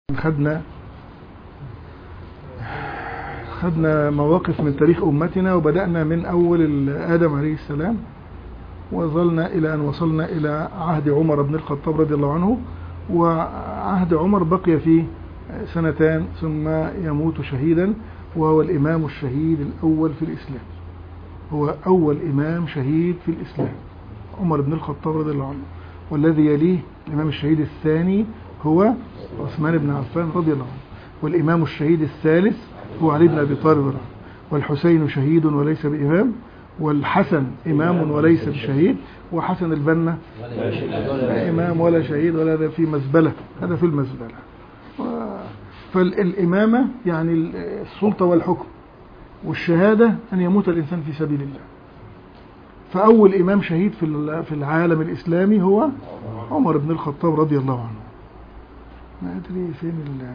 خدنا خدنا مواقف من تاريخ أمتنا وبدأنا من أول آدم عليه السلام وظلنا إلى أن وصلنا إلى عهد عمر بن الخطاب رضي الله عنه وعهد عمر بقي فيه سنتان ثم يموت شهيدا وهو الإمام الشهيد الأول في الإسلام هو أول إمام شهيد في الإسلام عمر بن الخطاب رضي الله عنه والذي يليه الإمام الشهيد الثاني هو عثمان بن عفان رضي الله عنه والإمام الشهيد الثالث هو علي بن أبي طالب رضي الله عنه والحسين شهيد وليس بإمام والحسن إمام وليس بشهيد وحسن البنا لا إمام ولا شهيد ولا هذا في مزبلة هذا في المزبلة فالإمامة يعني السلطة والحكم والشهادة أن يموت الإنسان في سبيل الله فأول إمام شهيد في في العالم الإسلامي هو عمر بن الخطاب رضي الله عنه ما أدري فين ال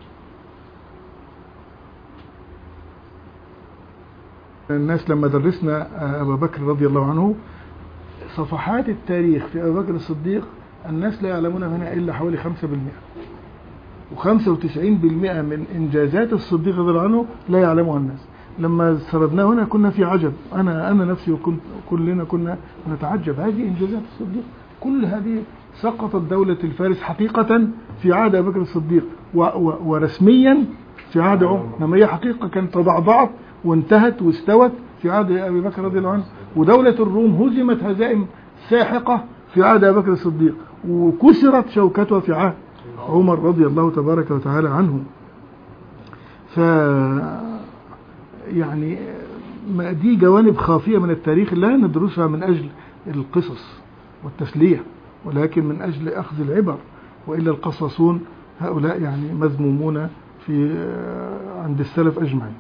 الناس لما درسنا أبا بكر رضي الله عنه صفحات التاريخ في أبا بكر الصديق الناس لا يعلمون منها إلا حوالي 5% و95% من إنجازات الصديق رضي الله عنه لا يعلمها الناس لما سردناه هنا كنا في عجب أنا أنا نفسي وكنت كلنا كنا نتعجب هذه إنجازات الصديق كل هذه سقطت دولة الفارس حقيقة في عهد أبي بكر الصديق و و ورسميا في عهد عمر لما هي حقيقة كانت تضعضعت وانتهت واستوت في عهد أبي بكر رضي الله عنه ودولة الروم هزمت هزائم ساحقة في عهد أبي بكر الصديق وكسرت شوكتها في عهد عمر رضي الله تبارك وتعالى عنه ف يعني دي جوانب خافية من التاريخ لا ندرسها من أجل القصص والتسلية ولكن من أجل أخذ العبر وإلا القصصون هؤلاء يعني مذمومون في عند السلف أجمعين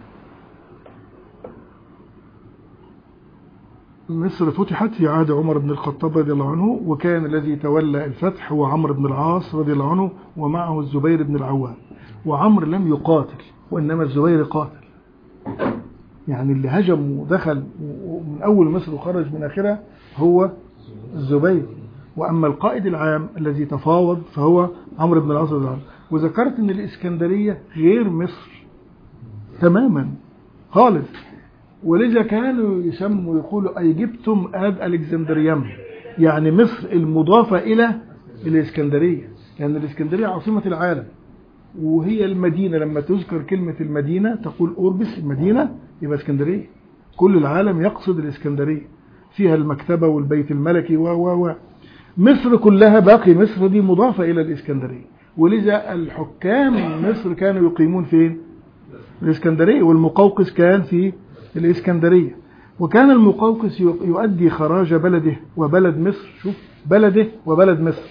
مصر فتحت في عهد عمر بن الخطاب رضي الله عنه وكان الذي تولى الفتح هو عمرو بن العاص رضي الله عنه ومعه الزبير بن العوام وعمرو لم يقاتل وإنما الزبير قاتل يعني اللي هجم ودخل من أول مصر وخرج من آخرها هو الزبير وأما القائد العام الذي تفاوض فهو عمرو بن العاص رضي الله عنه وذكرت أن الإسكندرية غير مصر تماما خالص ولذا كانوا يسموا يقولوا أيجبتم آب ألكسندريم يعني مصر المضافة إلى الإسكندرية لأن يعني الإسكندرية عاصمة العالم وهي المدينة لما تذكر كلمة المدينة تقول أوربس المدينة يبقى اسكندرية كل العالم يقصد الإسكندرية فيها المكتبة والبيت الملكي و و و مصر كلها باقي مصر دي مضافة إلى الإسكندرية ولذا الحكام مصر كانوا يقيمون فين الإسكندرية والمقوقس كان في الإسكندرية وكان المقوقس يؤدي خراج بلده وبلد مصر شوف بلده وبلد مصر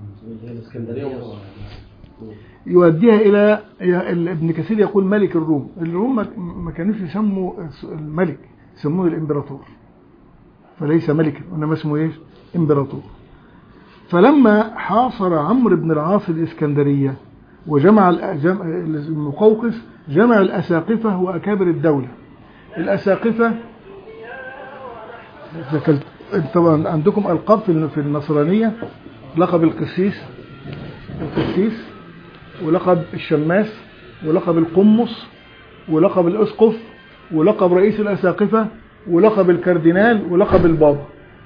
يؤديها إلى ابن كثير يقول ملك الروم الروم ما كانوش يسموا الملك يسموه الإمبراطور فليس ملكا وإنما اسمه إيش إمبراطور فلما حاصر عمرو بن العاص الإسكندرية وجمع المقوقس جمع الأساقفة وأكابر الدولة الأساقفة طبعا عندكم ألقاب في النصرانية لقب القسيس القسيس ولقب الشماس ولقب القمص ولقب الأسقف ولقب رئيس الأساقفة ولقب الكاردينال ولقب البابا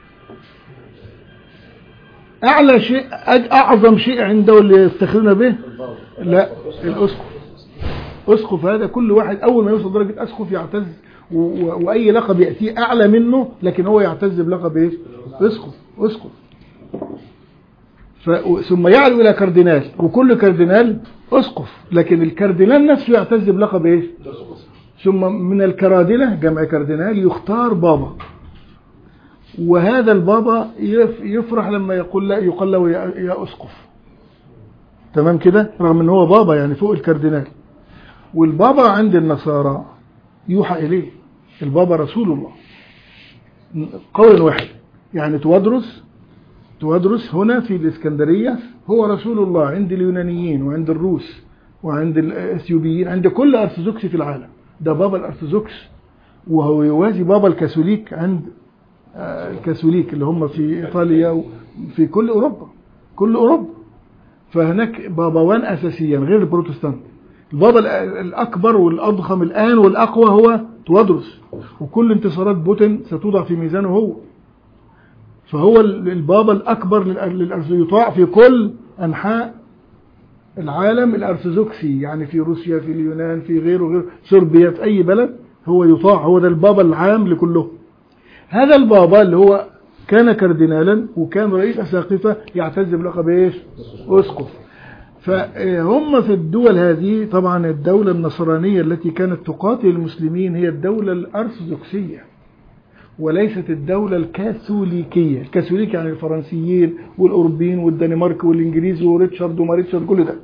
أعلى شيء أعظم شيء عنده اللي يفتخرون به لا الأسقف أسقف هذا كل واحد أول ما يوصل درجة أسقف يعتز وأي لقب يأتيه أعلى منه لكن هو يعتز بلقب إيش أسقف أسقف ثم يعلو إلى كاردينال وكل كاردينال أسقف لكن الكاردينال نفسه يعتز بلقب إيش ثم من الكرادلة جمع كاردينال يختار بابا وهذا البابا يفرح لما يقول لا يقال له يا أسقف تمام كده رغم ان هو بابا يعني فوق الكاردينال والبابا عند النصارى يوحى إليه البابا رسول الله قول واحد يعني توادرس توادرس هنا في الإسكندرية هو رسول الله عند اليونانيين وعند الروس وعند الأثيوبيين عند كل أرثوذكس في العالم ده بابا الأرثوذكس وهو يوازي بابا الكاثوليك عند الكاثوليك اللي هم في إيطاليا وفي كل أوروبا كل أوروبا فهناك بابوان أساسيا غير البروتستانت البابا الأ- الأكبر والأضخم الآن والأقوى هو توادرس وكل انتصارات بوتين ستوضع في ميزانه هو فهو ال- البابا الأكبر للأ- للأرث يطاع في كل أنحاء العالم الأرثوذكسي يعني في روسيا في اليونان في غيره غير صربيا في أي بلد هو يطاع هو ده البابا العام لكله هذا البابا اللي هو كان كاردينالا وكان رئيس أساقفة يعتز بلقب ايش؟ أسقف فهم في الدول هذه طبعا الدولة النصرانية التي كانت تقاتل المسلمين هي الدولة الأرثوذكسية وليست الدولة الكاثوليكية الكاثوليك يعني الفرنسيين والأوروبيين والدنمارك والإنجليز وريتشارد وما ريتشارد كل ده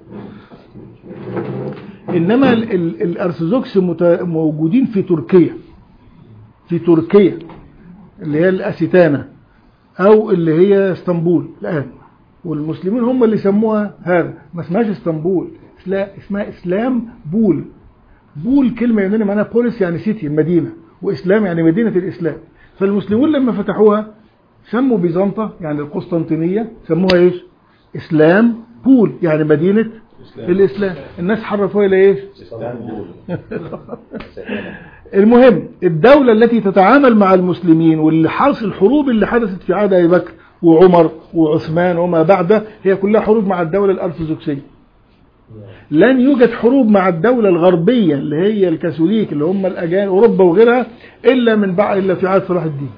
إنما ال- ال- الأرثوذكس مت- موجودين في تركيا في تركيا اللي هي الأستانة أو اللي هي اسطنبول الآن والمسلمين هم اللي سموها هذا ما اسمهاش اسطنبول اسلا- اسمها إسلام بول بول كلمة يونانية معناها بوليس يعني سيتي المدينة وإسلام يعني مدينة الإسلام فالمسلمون لما فتحوها سموا بيزنطة يعني القسطنطينية سموها إيش إسلام بول يعني مدينة الإسلام الناس حرفوها إلى إيش اسطنبول المهم الدولة التي تتعامل مع المسلمين واللي حاصل الحروب اللي حدثت في عهد أبي بكر وعمر وعثمان وما بعده هي كلها حروب مع الدولة الأرثوذكسية لن يوجد حروب مع الدولة الغربية اللي هي الكاثوليك اللي هم الأجانب أوروبا وغيرها إلا من بعد إلا في عهد صلاح الدين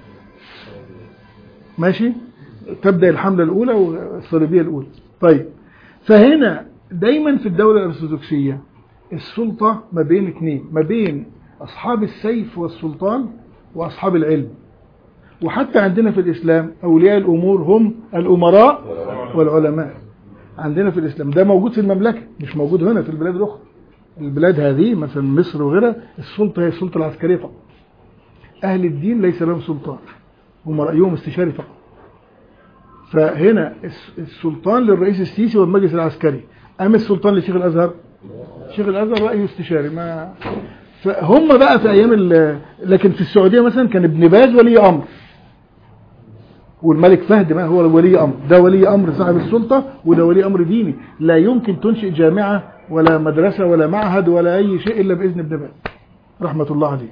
ماشي تبدأ الحملة الأولى والصليبية الأولى طيب فهنا دايما في الدولة الأرثوذكسية السلطة ما بين اثنين ما بين أصحاب السيف والسلطان وأصحاب العلم وحتى عندنا في الإسلام أولياء الأمور هم الأمراء والعلماء عندنا في الإسلام ده موجود في المملكة مش موجود هنا في البلاد الأخرى البلاد هذه مثلا مصر وغيرها السلطة هي السلطة العسكرية فقط أهل الدين ليس لهم سلطان هم رأيهم استشاري فقط فهنا الس- السلطان للرئيس السيسي والمجلس العسكري أما السلطان لشيخ الأزهر شيخ الأزهر رأيه استشاري ما فهم بقى في أيام ال- لكن في السعودية مثلا كان ابن باز ولي أمر والملك فهد ما هو ولي أمر ده ولي أمر صاحب السلطة وده ولي أمر ديني لا يمكن تنشئ جامعة ولا مدرسة ولا معهد ولا أي شيء إلا بإذن ابن باز رحمة الله عليه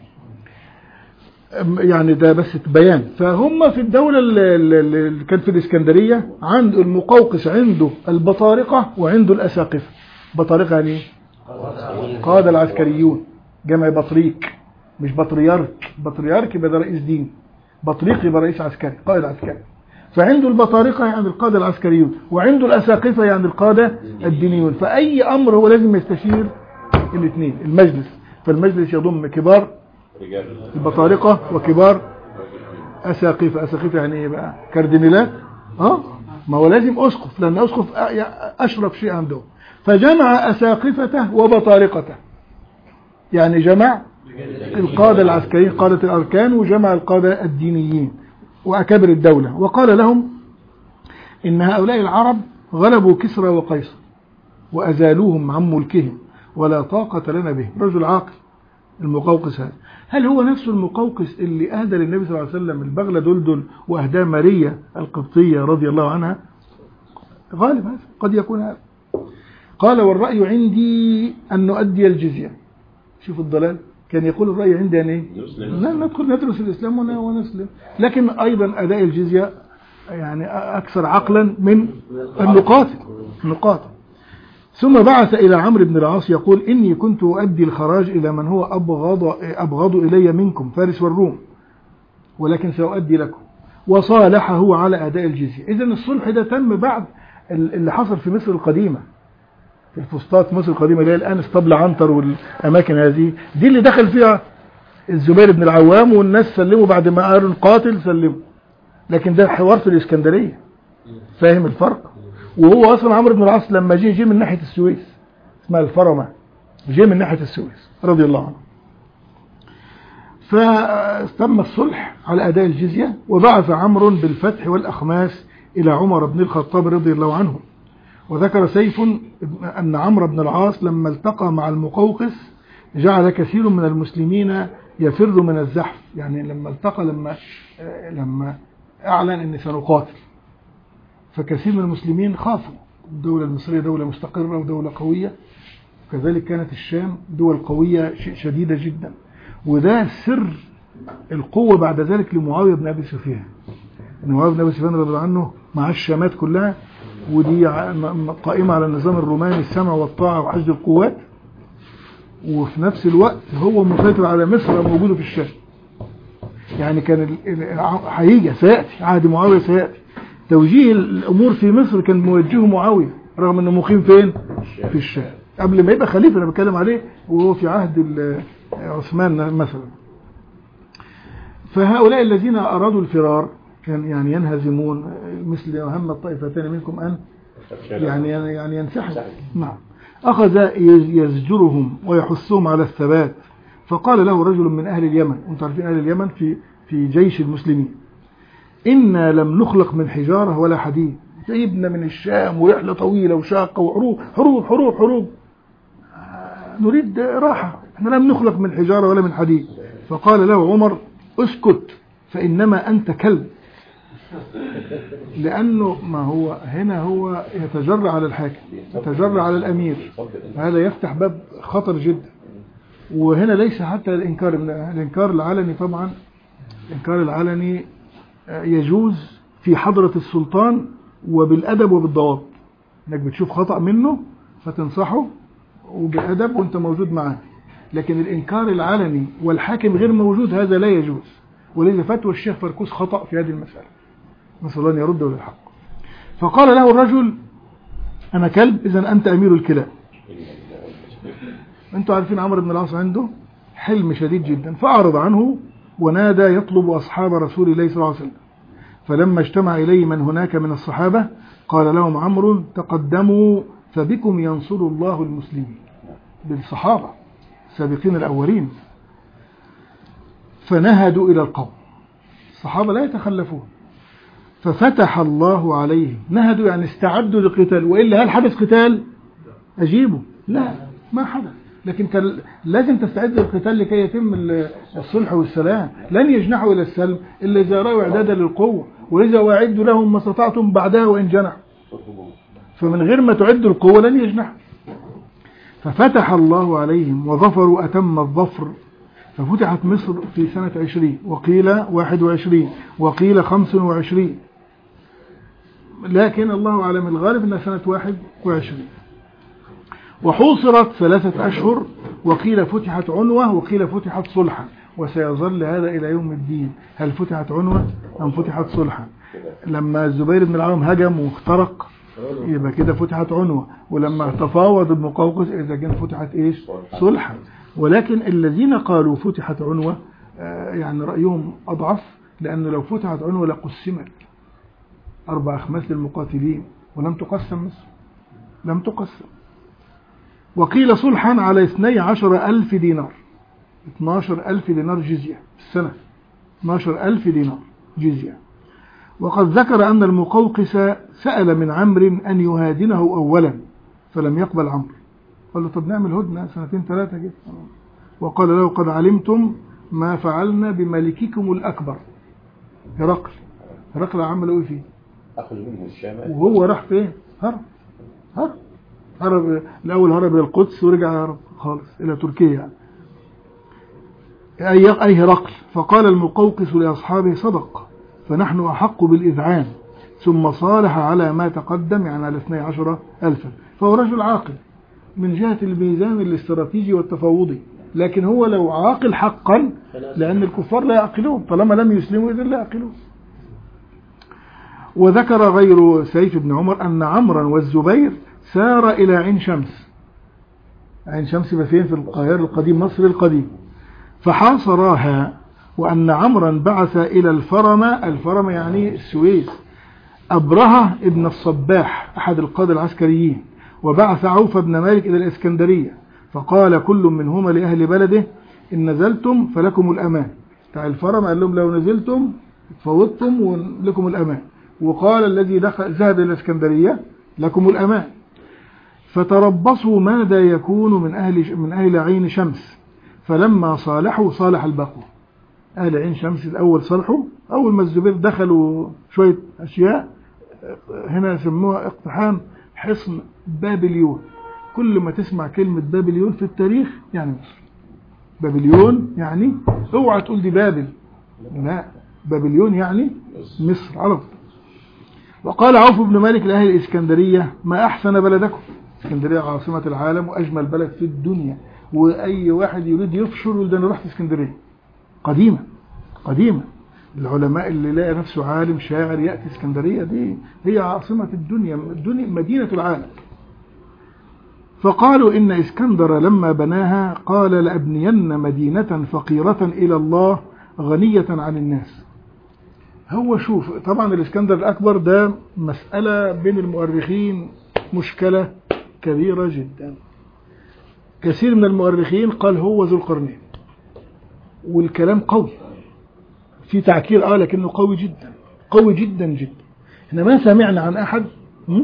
أم- يعني ده بس بيان فهم في الدولة اللي اللي كانت في الإسكندرية عند المقوقس عنده البطارقة وعنده الأساقفة بطارقة يعني إيه؟ قادة العسكريون جمع بطريق مش بطريرك بطريرك يبقى ده رئيس دين بطريق يبقى رئيس عسكري قائد عسكري فعنده البطارقة يعني القادة العسكريون وعنده الأساقفة يعني القادة الدينيون فأي أمر هو لازم يستشير الاثنين المجلس فالمجلس يضم كبار رجال البطارقة وكبار أساقفة أساقفة يعني إيه بقى كاردينالات اه ما هو لازم أسقف لأن أسقف أ- أشرف شيء عنده فجمع أساقفته وبطارقته يعني جمع القادة العسكريين قادة الأركان وجمع القادة الدينيين وأكابر الدولة وقال لهم إن هؤلاء العرب غلبوا كسرى وقيصر وأزالوهم عن ملكهم ولا طاقة لنا بهم رجل عاقل المقوقس هذا هل هو نفس المقوقس اللي أهدى للنبي صلى الله عليه وسلم البغلة دلدل وأهداه ماريا القبطية رضي الله عنها غالب هذا قد يكون هذا قال والرأي عندي أن نؤدي الجزية شوف الضلال كان يقول الرأي عندي أن إيه نسلم. لا ندخل ندرس الإسلام ون- ونسلم لكن أيضا أداء الجزية يعني أكثر عقلا من النقاط النقاط ثم بعث إلى عمرو بن العاص يقول إني كنت أؤدي الخراج إلى من هو أبغض, أبغض إلي منكم فارس والروم ولكن سأؤدي لكم وصالحه على أداء الجزية إذا الصلح ده تم بعد ال- اللي حصل في مصر القديمة في الفسطاط مصر القديمة اللي هي الآن اسطبل عنتر والأماكن هذه دي اللي دخل فيها الزبير بن العوام والناس سلموا بعد ما قالوا القاتل سلموا لكن ده حوار في الإسكندرية فاهم الفرق وهو أصلا عمرو بن العاص لما جه جه من ناحية السويس اسمها الفرمة جه من ناحية السويس رضي الله عنه فتم الصلح على أداء الجزية وبعث عمرو بالفتح والأخماس إلى عمر بن الخطاب رضي الله عنه وذكر سيف أن عمرو بن العاص لما التقى مع المقوقس جعل كثير من المسلمين يفر من الزحف يعني لما التقى لما لما أعلن أن سنقاتل فكثير من المسلمين خافوا الدولة المصرية دولة مستقرة ودولة قوية كذلك كانت الشام دول قوية ش- شديدة جدا وده سر القوة بعد ذلك لمعاوية بن أبي سفيان إن معاوية بن أبي سفيان رضي الله عنه مع الشامات كلها ودي ع- م- م- قائمة على النظام الروماني السمع والطاعة وحشد القوات وفي نفس الوقت هو مسيطر على مصر موجوده في الشام يعني كان ال- ال- ع- هيجي سيأتي عهد معاوية سيأتي توجيه الأمور في مصر كان موجهه معاوية رغم أنه مقيم فين؟ في الشام قبل ما يبقى خليفة أنا بتكلم عليه وهو في عهد ال- عثمان مثلا فهؤلاء الذين أرادوا الفرار كان يعني ينهزمون مثل هم الطائفتين منكم أن يعني يعني ينسحب نعم أخذ يزجرهم ويحثهم على الثبات فقال له رجل من أهل اليمن أنتم عارفين أهل اليمن في في جيش المسلمين إنا لم نخلق من حجارة ولا حديد سيبنا من الشام ورحلة طويلة وشاقة وحروب حروب حروب حروب آه، نريد راحة احنا لم نخلق من حجارة ولا من حديد فقال له عمر اسكت فإنما أنت كلب لأنه ما هو هنا هو يتجرع على الحاكم يتجرع على الأمير هذا يفتح باب خطر جدا وهنا ليس حتى الإنكار الإنكار العلني طبعا الإنكار العلني آه، يجوز في حضرة السلطان وبالأدب وبالضوابط انك بتشوف خطأ منه فتنصحه وبالأدب وانت موجود معاه لكن الإنكار العلني والحاكم غير موجود هذا لا يجوز ولذا فتوى الشيخ فركوس خطأ في هذه المسألة نسأل الله أن يرده للحق فقال له الرجل أنا كلب إذا أنت أمير الكلاب أنتوا عارفين عمرو بن العاص عنده حلم شديد جدا فأعرض عنه ونادى يطلب أصحاب رسول الله صلى الله عليه وسلم فلما اجتمع إليه من هناك من الصحابة قال لهم عمرو تقدموا فبكم ينصر الله المسلمين بالصحابة السابقين الأولين فنهدوا إلى القوم الصحابة لا يتخلفون ففتح الله عليهم نهدوا يعني استعدوا للقتال وإلا هل حدث قتال أجيبوا لا ما حدث لكن كان لازم تستعد للقتال لكي يتم ال- الصلح والسلام لن يجنحوا إلى السلم إلا إذا رأوا إعدادا للقوة ولذا وأعدوا لهم ما استطعتم بعدها وإن جنحوا فمن غير ما تعدوا القوة لن يجنحوا ففتح الله عليهم وظفروا أتم الظفر ففتحت مصر في سنة عشرين وقيل واحد وعشرين وقيل خمس وعشرين لكن الله أعلم الغالب أنها سنة واحد وعشرين وحوصرت ثلاثة أشهر وقيل فتحت عنوة وقيل فتحت صلحا وسيظل هذا إلى يوم الدين هل فتحت عنوة أم فتحت صلحا لما الزبير بن العوام هجم واخترق يبقى كده فتحت عنوة ولما تفاوض ابن قوقس إذا كان فتحت إيش صلحا ولكن الذين قالوا فتحت عنوة آه، يعني رأيهم أضعف لأنه لو فتحت عنوة لقسمت أربع أخماس للمقاتلين ولم تقسم مصر لم تقسم وقيل صلحا على اثني عشر ألف دينار 12 ألف دينار جزية في السنة 12 ألف دينار جزية وقد ذكر أن المقوقس سأل من عمرو أن يهادنه أولا فلم يقبل عمرو قال له طب نعمل هدنة سنتين ثلاثة كده وقال له قد علمتم ما فعلنا بملككم الأكبر هرقل هرقل عملوا ايه فيه أخذ منه الشام وهو راح فين هرب هرب هرب الأول هرب إلى القدس ورجع هرب خالص إلى تركيا يعني أي أي هرقل فقال المقوقس لأصحابه صدق فنحن أحق بالإذعان ثم صالح على ما تقدم يعني على 12 ألفا فهو رجل عاقل من جهة الميزان الاستراتيجي والتفاوضي لكن هو لو عاقل حقا لأن الكفار لا يعقلون طالما لم يسلموا إذن لا يعقلون وذكر غير سيف بن عمر أن عمرا والزبير سار إلى عين شمس عين شمس يبقى فين في القاهرة القديم مصر القديم فحاصراها وأن عمرا بعث إلى الفرمة الفرمة يعني السويس أبرهة ابن الصباح أحد القادة العسكريين وبعث عوف بن مالك إلى الإسكندرية فقال كل منهما لأهل بلده إن نزلتم فلكم الأمان بتاع الفرمة قال لهم لو نزلتم فوضتم ولكم الأمان وقال الذي دخل ذهب إلى الإسكندرية لكم الأمان فتربصوا ماذا يكون من أهل من أهل عين شمس فلما صالحوا صالح الباقون أهل عين شمس الأول صالحوا أول ما الزبير دخلوا شوية أشياء هنا يسموها اقتحام حصن بابليون كل ما تسمع كلمة بابليون في التاريخ يعني مصر بابليون يعني اوعى تقول دي بابل لا بابليون يعني مصر على طول وقال عوف بن مالك لأهل الإسكندرية ما أحسن بلدكم اسكندرية عاصمة العالم وأجمل بلد في الدنيا وأي واحد يريد يفشل يقول ده أنا رحت اسكندرية قديمة قديمة العلماء اللي لقى نفسه عالم شاعر يأتي اسكندرية دي هي عاصمة الدنيا الدنيا مدينة العالم فقالوا إن إسكندر لما بناها قال لأبنين مدينة فقيرة إلى الله غنية عن الناس هو شوف طبعا الإسكندر الأكبر ده مسألة بين المؤرخين مشكلة كبيرة جدا كثير من المؤرخين قال هو ذو القرنين والكلام قوي في تعكير اه لكنه قوي جدا قوي جدا جدا احنا ما سمعنا عن احد م?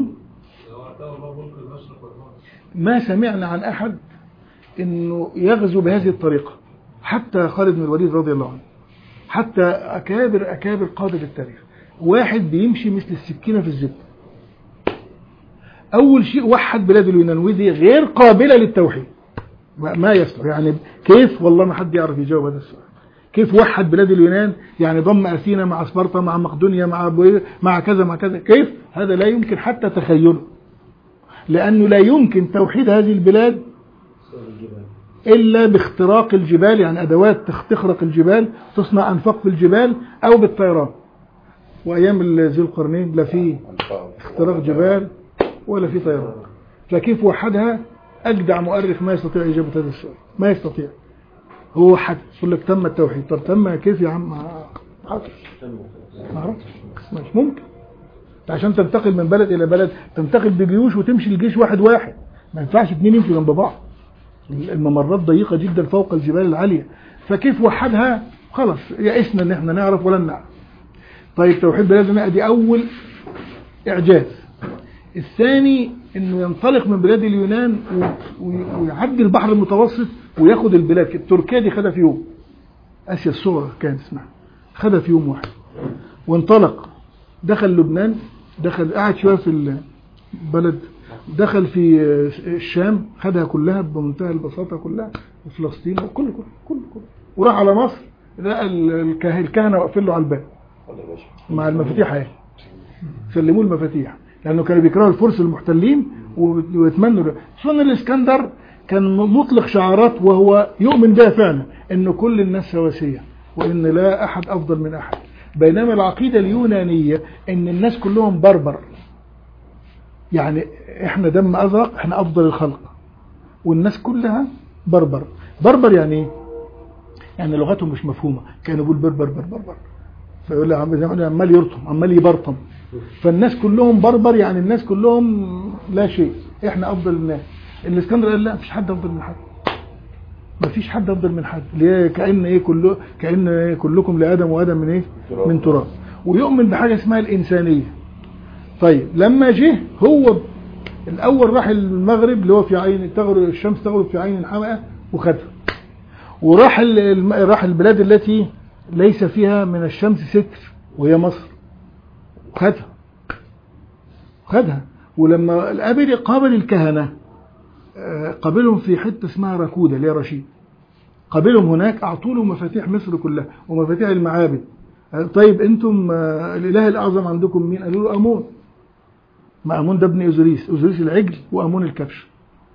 ما سمعنا عن احد انه يغزو بهذه الطريقة حتى خالد بن الوليد رضي الله عنه حتى اكابر اكابر قادة التاريخ واحد بيمشي مثل السكينة في الزبدة اول شيء وحد بلاد اليونان ودي غير قابلة للتوحيد ما يصلح يعني كيف والله ما حد يعرف يجاوب هذا السؤال كيف وحد بلاد اليونان يعني ضم اثينا مع سبارتا مع مقدونيا مع مع كذا مع كذا كيف هذا لا يمكن حتى تخيله لانه لا يمكن توحيد هذه البلاد الا باختراق الجبال يعني ادوات تخترق الجبال تصنع انفاق في الجبال او بالطيران وايام ذي القرنين لا في اختراق جبال ولا في طيران فكيف وحدها اجدع مؤرخ ما يستطيع اجابه هذا السؤال ما يستطيع هو حد يقول لك تم التوحيد طب تم كيف يا عم ما اعرفش ما اعرفش مش ممكن عشان تنتقل من بلد الى بلد تنتقل بجيوش وتمشي الجيش واحد واحد ما ينفعش اتنين يمشوا جنب بعض الممرات ضيقه جدا فوق الجبال العاليه فكيف وحدها خلاص يئسنا ان احنا نعرف ولن نعرف طيب توحيد بلادنا دي اول اعجاز الثاني انه ينطلق من بلاد اليونان ويعدي البحر المتوسط وياخد البلاد تركيا دي خدها في يوم اسيا الصغرى كانت اسمها خدها في يوم واحد وانطلق دخل لبنان دخل قعد شويه في البلد دخل في الشام خدها كلها بمنتهى البساطه كلها وفلسطين وكل كل كل كل وراح على مصر لقى الكهنه واقفين له على الباب مع المفاتيح اهي سلموه المفاتيح لانه كانوا بيكرهوا الفرس المحتلين ويتمنوا سنن الاسكندر كان مطلق شعارات وهو يؤمن بها فعلا ان كل الناس سواسيه وان لا احد افضل من احد بينما العقيده اليونانيه ان الناس كلهم بربر يعني احنا دم ازرق احنا افضل الخلق والناس كلها بربر بربر يعني ايه يعني لغتهم مش مفهومه كانوا بيقول بربر بربر بربر فيقول لي عمال يرطم عمال يبرطم فالناس كلهم بربر يعني الناس كلهم لا شيء احنا افضل الناس الاسكندر قال لا مفيش حد افضل من حد مفيش حد افضل من حد ليه كان ايه كله كان إيه كلكم لادم وادم من ايه تراب. من تراب ويؤمن بحاجه اسمها الانسانيه طيب لما جه هو الاول راح المغرب اللي هو في عين تغرب الشمس تغرب في عين حمأة وخدها وراح راح البلاد التي ليس فيها من الشمس ستر وهي مصر خدها خدها ولما الابري قابل الكهنه قابلهم في حته اسمها راكودا اللي هي رشيد قابلهم هناك اعطوا له مفاتيح مصر كلها ومفاتيح المعابد طيب انتم الاله الاعظم عندكم مين قالوا له امون ما امون ده ابن اوزوريس اوزوريس العجل وامون الكبش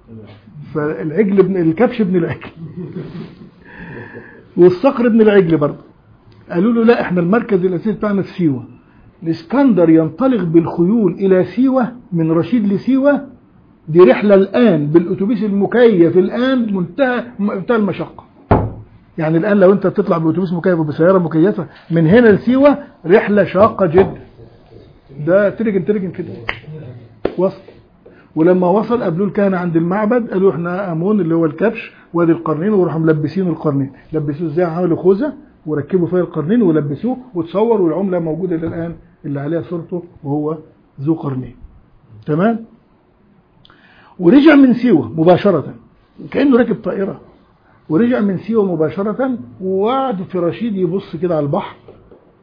فالعجل ابن الكبش ابن العجل والصقر ابن العجل برضه قالوا له لا احنا المركز الاساسي بتاعنا في سيوه الاسكندر ينطلق بالخيول الى سيوه من رشيد لسيوه دي رحله الان بالاتوبيس المكيف الان منتهى منتهى المشقه يعني الان لو انت بتطلع باتوبيس مكيف وبسياره مكيفه من هنا لسيوه رحله شاقه جدا ده ترجن ترجن كده وصل ولما وصل قابلوه الكهنه عند المعبد قالوا احنا امون اللي هو الكبش وادي القرنين وراحوا ملبسينه القرنين لبسوه ازاي عملوا خوذه وركبوا فيها القرنين ولبسوه وتصور والعمله موجوده الى الان اللي عليها صورته وهو ذو قرنين تمام ورجع من سيوه مباشره كانه راكب طائره ورجع من سيوه مباشره وقعد في رشيد يبص كده على البحر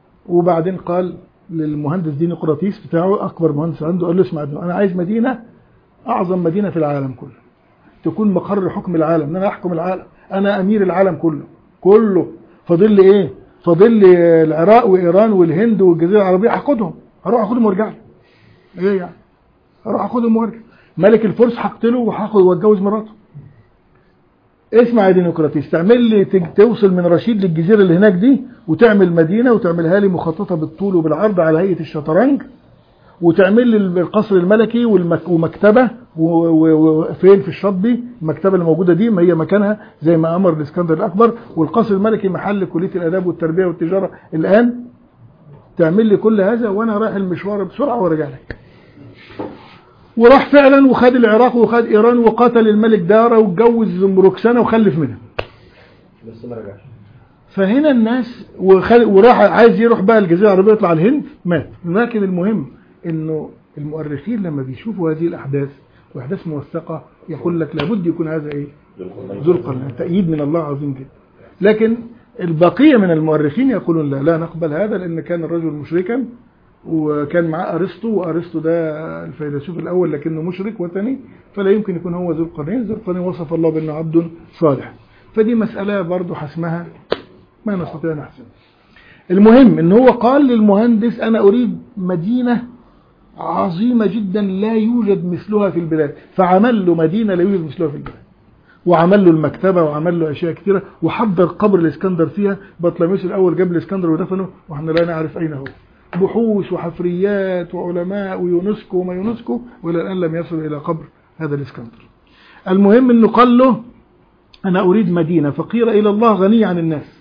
وبعدين قال للمهندس ديني قراطيس بتاعه اكبر مهندس عنده قال له اسمع انا عايز مدينه أعظم مدينة في العالم كله تكون مقر حكم العالم ان انا احكم العالم انا امير العالم كله كله فاضل لي ايه فاضل لي العراق وايران والهند والجزيره العربيه هاخدهم هروح اخدهم وارجع لي ايه يعني هروح اخدهم وارجع ملك الفرس هقتله وهاخد واتجوز مراته اسمع يا ديمقراطيس تعمل لي تج- توصل من رشيد للجزيره اللي هناك دي وتعمل مدينه وتعملها لي مخططه بالطول وبالعرض على هيئه الشطرنج وتعمل لي القصر الملكي والمك ومكتبه و- و- وفين في الشاطبي المكتبه اللي موجوده دي ما هي مكانها زي ما امر الاسكندر الاكبر والقصر الملكي محل كليه الاداب والتربيه والتجاره الان تعمل لي كل هذا وانا رايح المشوار بسرعه وارجع لك وراح فعلا وخد العراق وخد ايران وقتل الملك دارا واتجوز روكسانا وخلف منها بس ما رجعش فهنا الناس وخل... وراح عايز يروح بقى الجزيره العربيه يطلع الهند مات لكن المهم انه المؤرخين لما بيشوفوا هذه الاحداث واحداث موثقه يقول لك لابد يكون هذا ايه ذو القرنين تأييد من الله عظيم جدا لكن البقية من المؤرخين يقولون لا لا نقبل هذا لأن كان الرجل مشركا وكان معاه أرسطو وأرسطو ده الفيلسوف الأول لكنه مشرك وثني فلا يمكن يكون هو ذو القرنين ذو القرنين وصف الله بأنه عبد صالح فدي مسألة برضو حسمها ما نستطيع أن نحسمها المهم ان هو قال للمهندس انا اريد مدينة عظيمة جدا لا يوجد مثلها في البلاد فعمل له مدينة لا يوجد مثلها في البلاد وعمل له المكتبة وعمل له أشياء كثيرة وحضر قبر الإسكندر فيها بطلميس الأول جاب الإسكندر ودفنه وإحنا لا نعرف أين هو بحوث وحفريات وعلماء ويونسكو وما يونسكو وإلى الآن لم يصل إلى قبر هذا الإسكندر المهم أنه قال له أنا أريد مدينة فقيرة إلى الله غنية عن الناس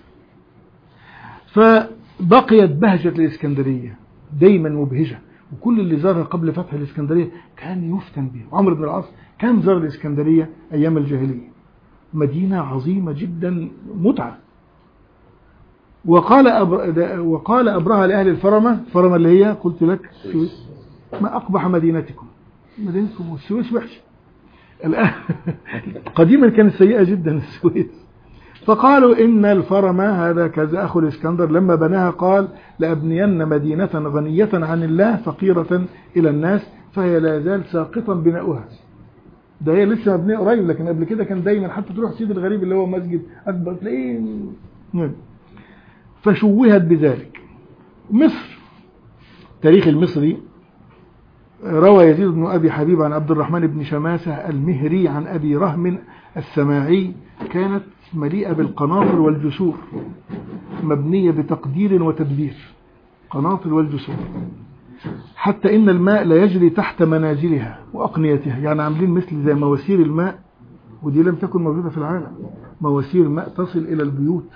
فبقيت بهجة الإسكندرية دايما مبهجة وكل اللي زارها قبل فتح الإسكندرية كان يفتن بها وعمر بن العاص كان زار الإسكندرية أيام الجاهلية مدينة عظيمة جدا متعة وقال أبر... ده- وقال أبرهة لأهل الفرمة الفرمة اللي هي قلت لك السويس ما أقبح مدينتكم مدينتكم والسويس وحشة الآن قديما كانت سيئة جدا السويس فقالوا إن الفرم هذا كذا أخو الإسكندر لما بناها قال لأبنين مدينة غنية عن الله فقيرة إلى الناس فهي لا زال ساقطا بناؤها ده هي لسه مبنيه قريب لكن قبل كده كان دايما حتى تروح سيد الغريب اللي هو مسجد أكبر تلاقيه نعم. فشوهت بذلك مصر تاريخ المصري روى يزيد بن أبي حبيب عن عبد الرحمن بن شماسة المهري عن أبي رهم السماعي كانت مليئة بالقناطر والجسور مبنية بتقدير وتدبير قناطر والجسور حتى إن الماء لا يجري تحت منازلها وأقنيتها يعني عاملين مثل زي مواسير الماء ودي لم تكن موجودة في العالم مواسير ماء تصل إلى البيوت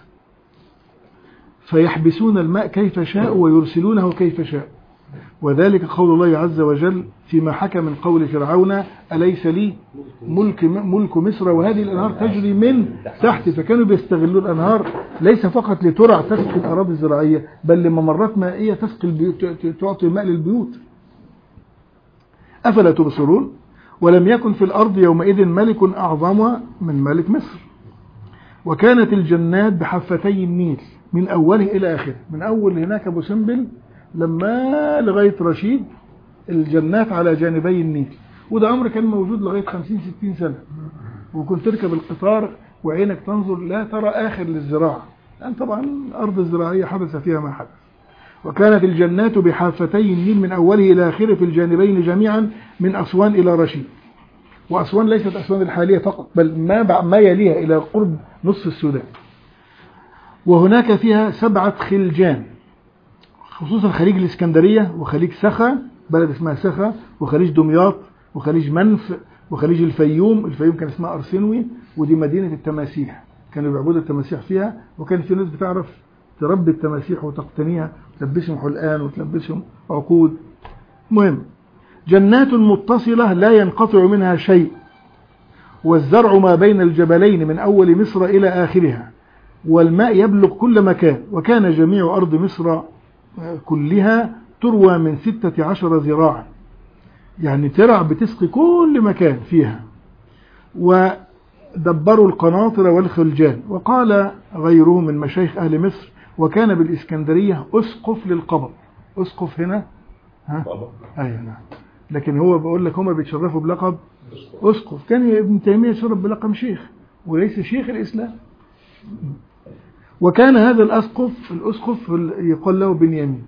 فيحبسون الماء كيف شاء ويرسلونه كيف شاء وذلك قول الله عز وجل فيما حكى من قول فرعون أليس لي ملك ملك مصر وهذه الأنهار تجري من تحت فكانوا بيستغلوا الأنهار ليس فقط لترع تسقي الأراضي الزراعية بل لممرات مائية تسقي البيوت تعطي الماء للبيوت أفلا تبصرون ولم يكن في الأرض يومئذ ملك أعظم من ملك مصر وكانت الجنات بحفتي النيل من أوله إلى آخره من أول هناك أبو سمبل لما لغاية رشيد الجنات على جانبي النيل وده أمر كان موجود لغاية 50 60 سنة وكنت تركب القطار وعينك تنظر لا ترى آخر للزراعة لأن طبعا الأرض الزراعية حدث فيها ما حدث وكانت الجنات بحافتي النيل من أوله إلى آخره في الجانبين جميعا من أسوان إلى رشيد وأسوان ليست أسوان الحالية فقط بل ما ما يليها إلى قرب نصف السودان وهناك فيها سبعة خلجان خصوصا خليج الإسكندرية وخليج سخا بلد اسمها سخا وخليج دمياط وخليج منف وخليج الفيوم الفيوم كان اسمها أرسنوي ودي مدينة التماسيح كانوا بيعبدوا التماسيح فيها وكان في ناس بتعرف تربي التماسيح وتقتنيها تلبسهم حلقان وتلبسهم عقود مهم جنات متصلة لا ينقطع منها شيء والزرع ما بين الجبلين من أول مصر إلى آخرها والماء يبلغ كل مكان وكان جميع أرض مصر كلها تروى من ستة عشر ذراعا يعني ترع بتسقي كل مكان فيها ودبروا القناطر والخلجان وقال غيره من مشايخ أهل مصر وكان بالإسكندرية أسقف للقبر أسقف هنا ها؟ أيوة نعم لكن هو بقول لك هما بيتشرفوا بلقب أسقف كان ابن تيمية يشرف بلقب شيخ وليس شيخ الإسلام وكان هذا الأسقف الأسقف يقال له بنيامين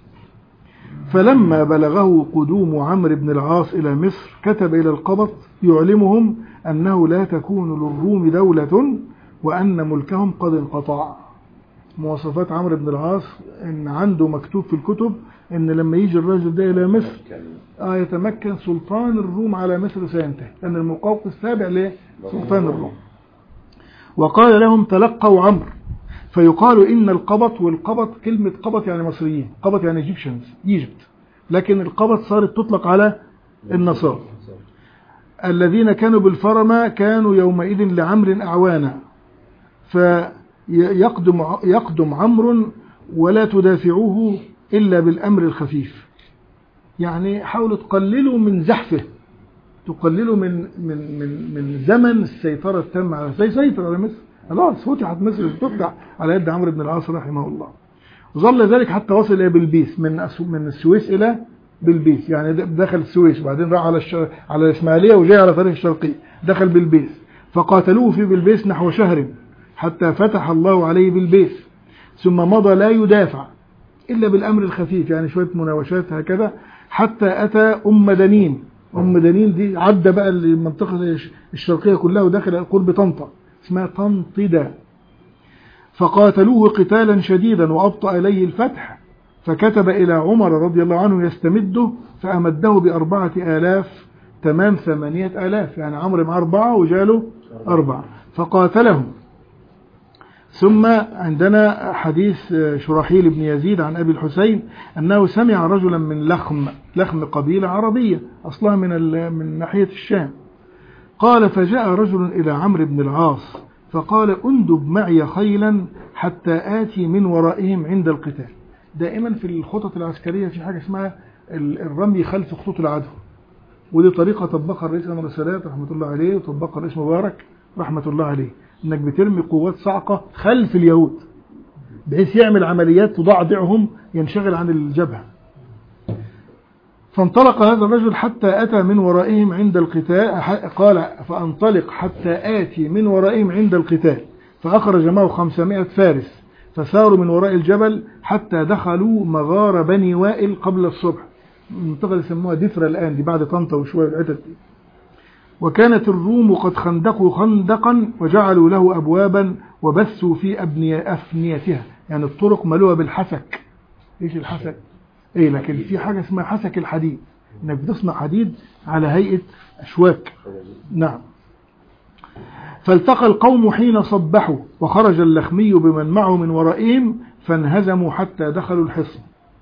فلما بلغه قدوم عمرو بن العاص إلى مصر كتب إلى القبط يعلمهم أنه لا تكون للروم دولة وأن ملكهم قد انقطع مواصفات عمرو بن العاص ان عنده مكتوب في الكتب ان لما يجي الرجل ده الى مصر آه يتمكن سلطان الروم على مصر سينتهي لان المقوقس تابع لسلطان الروم وقال لهم تلقوا عمرو فيقال ان القبط والقبط كلمه قبط يعني مصريين قبط يعني ايجيبشنز ايجيبت لكن القبط صارت تطلق على النصارى الذين كانوا بالفرما كانوا يومئذ لعمر اعوانا ف يقدم يقدم عمرو ولا تدافعوه إلا بالأمر الخفيف يعني حاولوا تقللوا من زحفه تقللوا من من من من زمن السيطرة التامة على زي سيطر على مصر خلاص فتحت مصر تفتح على يد عمرو بن العاص رحمه الله ظل ذلك حتى وصل إلى بلبيس من من السويس إلى بلبيس يعني دخل السويس وبعدين راح على الشر... على الإسماعيلية وجاي على طريق الشرقية دخل بلبيس فقاتلوه في بلبيس نحو شهر حتى فتح الله عليه بالبيت ثم مضى لا يدافع إلا بالأمر الخفيف يعني شوية مناوشات هكذا حتى أتى أم دنين أم دنين دي عدى بقى المنطقة الشرقية كلها ودخل قرب طنطا اسمها طنطدة فقاتلوه قتالا شديدا وأبطأ إليه الفتح فكتب إلى عمر رضي الله عنه يستمده فأمده بأربعة آلاف تمام ثمانية آلاف يعني عمرو مع أربعة وجاله أربعة فقاتلهم ثم عندنا حديث شرحيل بن يزيد عن أبي الحسين أنه سمع رجلا من لخم لخم قبيلة عربية أصلها من من ناحية الشام قال فجاء رجل إلى عمرو بن العاص فقال أندب معي خيلا حتى آتي من ورائهم عند القتال دائما في الخطط العسكرية في حاجة اسمها الرمي خلف خطوط العدو ودي طريقة طبقها الرئيس أنور السادات رحمة الله عليه وطبقها الرئيس مبارك رحمة الله عليه انك بترمي قوات صاعقة خلف اليهود بحيث يعمل عمليات تضعضعهم ينشغل عن الجبهة فانطلق هذا الرجل حتى أتى من ورائهم عند القتال قال فأنطلق حتى آتي من ورائهم عند القتال فأخرج معه خمسمائة فارس فساروا من وراء الجبل حتى دخلوا مغار بني وائل قبل الصبح المنطقة اللي يسموها دفرة الآن دي بعد طنطا وشوية العتت دي وكانت الروم قد خندقوا خندقا وجعلوا له أبوابا وبثوا في أبنية أفنيتها يعني الطرق ملوها بالحسك إيش الحسك إيه لكن في حاجة اسمها حسك الحديد إنك بتصنع حديد على هيئة أشواك نعم فالتقى القوم حين صبحوا وخرج اللخمي بمن معه من ورائهم فانهزموا حتى دخلوا الحصن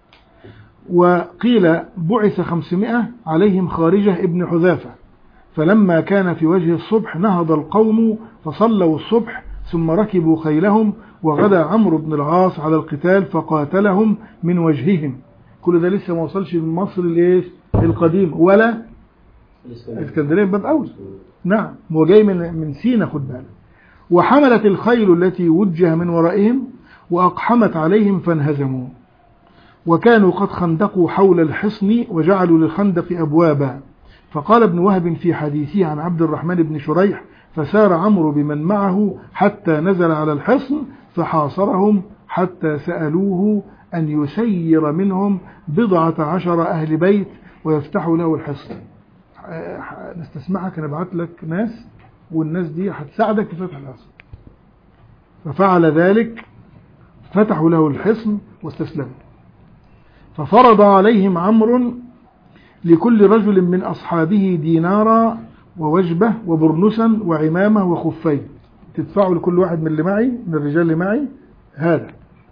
وقيل بعث خمسمائة عليهم خارجة ابن حذافة فلما كان في وجه الصبح نهض القوم فصلوا الصبح ثم ركبوا خيلهم وغدا عمرو بن العاص على القتال فقاتلهم من وجههم كل ده لسه ما وصلش من مصر الايه القديم ولا اسكندريه باب اول نعم هو جاي من من سينا خد بالك وحملت الخيل التي وجه من ورائهم واقحمت عليهم فانهزموا وكانوا قد خندقوا حول الحصن وجعلوا للخندق ابوابا فقال ابن وهب في حديثه عن عبد الرحمن بن شريح فسار عمرو بمن معه حتى نزل على الحصن فحاصرهم حتى سألوه أن يسير منهم بضعة عشر أهل بيت ويفتحوا له الحصن نستسمحك نبعت لك ناس والناس دي هتساعدك في فتح الحصن ففعل ذلك فتحوا له الحصن واستسلموا ففرض عليهم عمرو لكل رجل من أصحابه دينارا ووجبة وبرنسا وعمامة وخفين تدفعوا لكل واحد من اللي معي من الرجال اللي معي هذا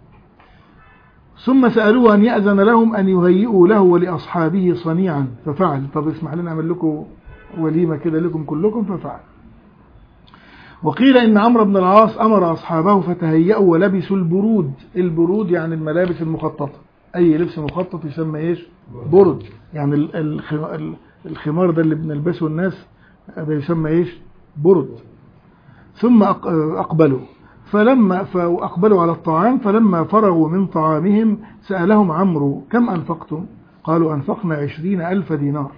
ثم سألوه أن يأذن لهم أن يهيئوا له ولأصحابه صنيعا ففعل طب اسمح لنا أعمل لكم وليمة كده لكم كلكم ففعل وقيل إن عمرو بن العاص أمر أصحابه فتهيأوا ولبسوا البرود البرود يعني الملابس المخططة أي لبس مخطط يسمى إيش برد يعني الخمار ده اللي بنلبسه الناس ده يسمى إيش برد ثم أقبلوا فلما فأقبلوا على الطعام فلما فرغوا من طعامهم سألهم عمرو كم أنفقتم قالوا أنفقنا عشرين ألف دينار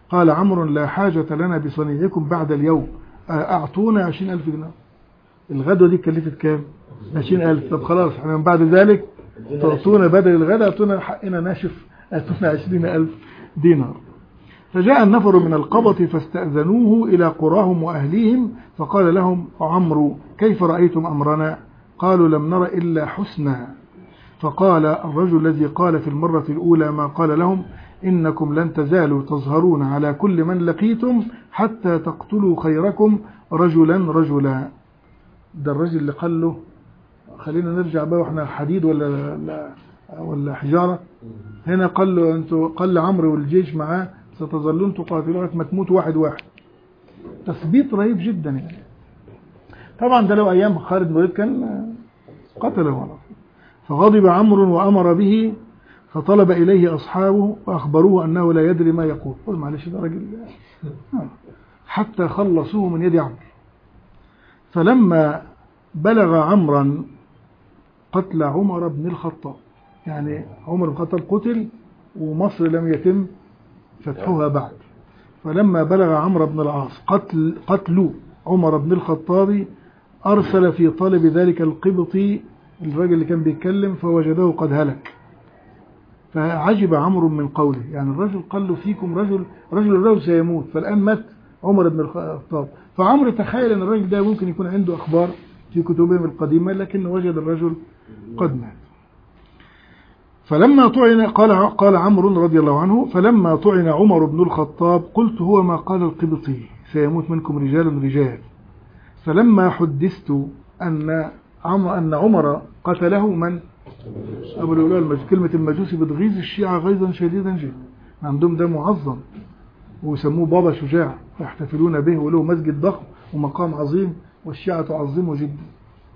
قال عمرو لا حاجة لنا بصنيعكم بعد اليوم أعطونا عشرين ألف دينار الغدوة دي كلفت كام عشرين ألف طب خلاص احنا من بعد ذلك تعطونا بدل الغداء أعطونا حقنا ناشف أعطونا عشرين ألف دينار فجاء النفر من القبط فاستأذنوه إلى قراهم وأهليهم فقال لهم عمرو كيف رأيتم أمرنا قالوا لم نر إلا حسنا فقال الرجل الذي قال في المرة الأولى ما قال لهم إنكم لن تزالوا تظهرون على كل من لقيتم حتى تقتلوا خيركم رجلا رجلا ده الرجل اللي قال له خلينا نرجع بقى واحنا حديد ولا ولا, ولا حجارة هنا قال له انتوا قال لعمرو والجيش معاه ستظلون تقاتلون ما تموتوا واحد واحد تثبيت رهيب جدا يعني طبعا ده لو ايام خالد بن الوليد كان قتله على طول فغضب عمرو وامر به فطلب اليه اصحابه واخبروه انه لا يدري ما يقول قل معلش ده راجل حتى خلصوه من يد عمرو فلما بلغ عمرا قتل عمر بن الخطاب يعني عمر بن الخطاب قتل ومصر لم يتم فتحها بعد فلما بلغ عمرو بن العاص قتل قتل عمر بن الخطاب أرسل في طلب ذلك القبطي الرجل اللي كان بيتكلم فوجده قد هلك فعجب عمرو من قوله يعني الرجل قال له فيكم رجل رجل الرجل سيموت فالآن مات عمر بن الخطاب فعمرو تخيل أن الرجل ده ممكن يكون عنده أخبار في كتبهم القديمة لكن وجد الرجل قد مات فلما طعن قال قال عمرو رضي الله عنه فلما طعن عمر بن الخطاب قلت هو ما قال القبطي سيموت منكم رجال رجال فلما حدثت أن عمر أن عمر قتله من أبو الأولى المجوس كلمة المجوسي بتغيظ الشيعة غيظا شديدا جدا عندهم ده معظم ويسموه بابا شجاع يحتفلون به وله مسجد ضخم ومقام عظيم والشيعة تعظمه جدا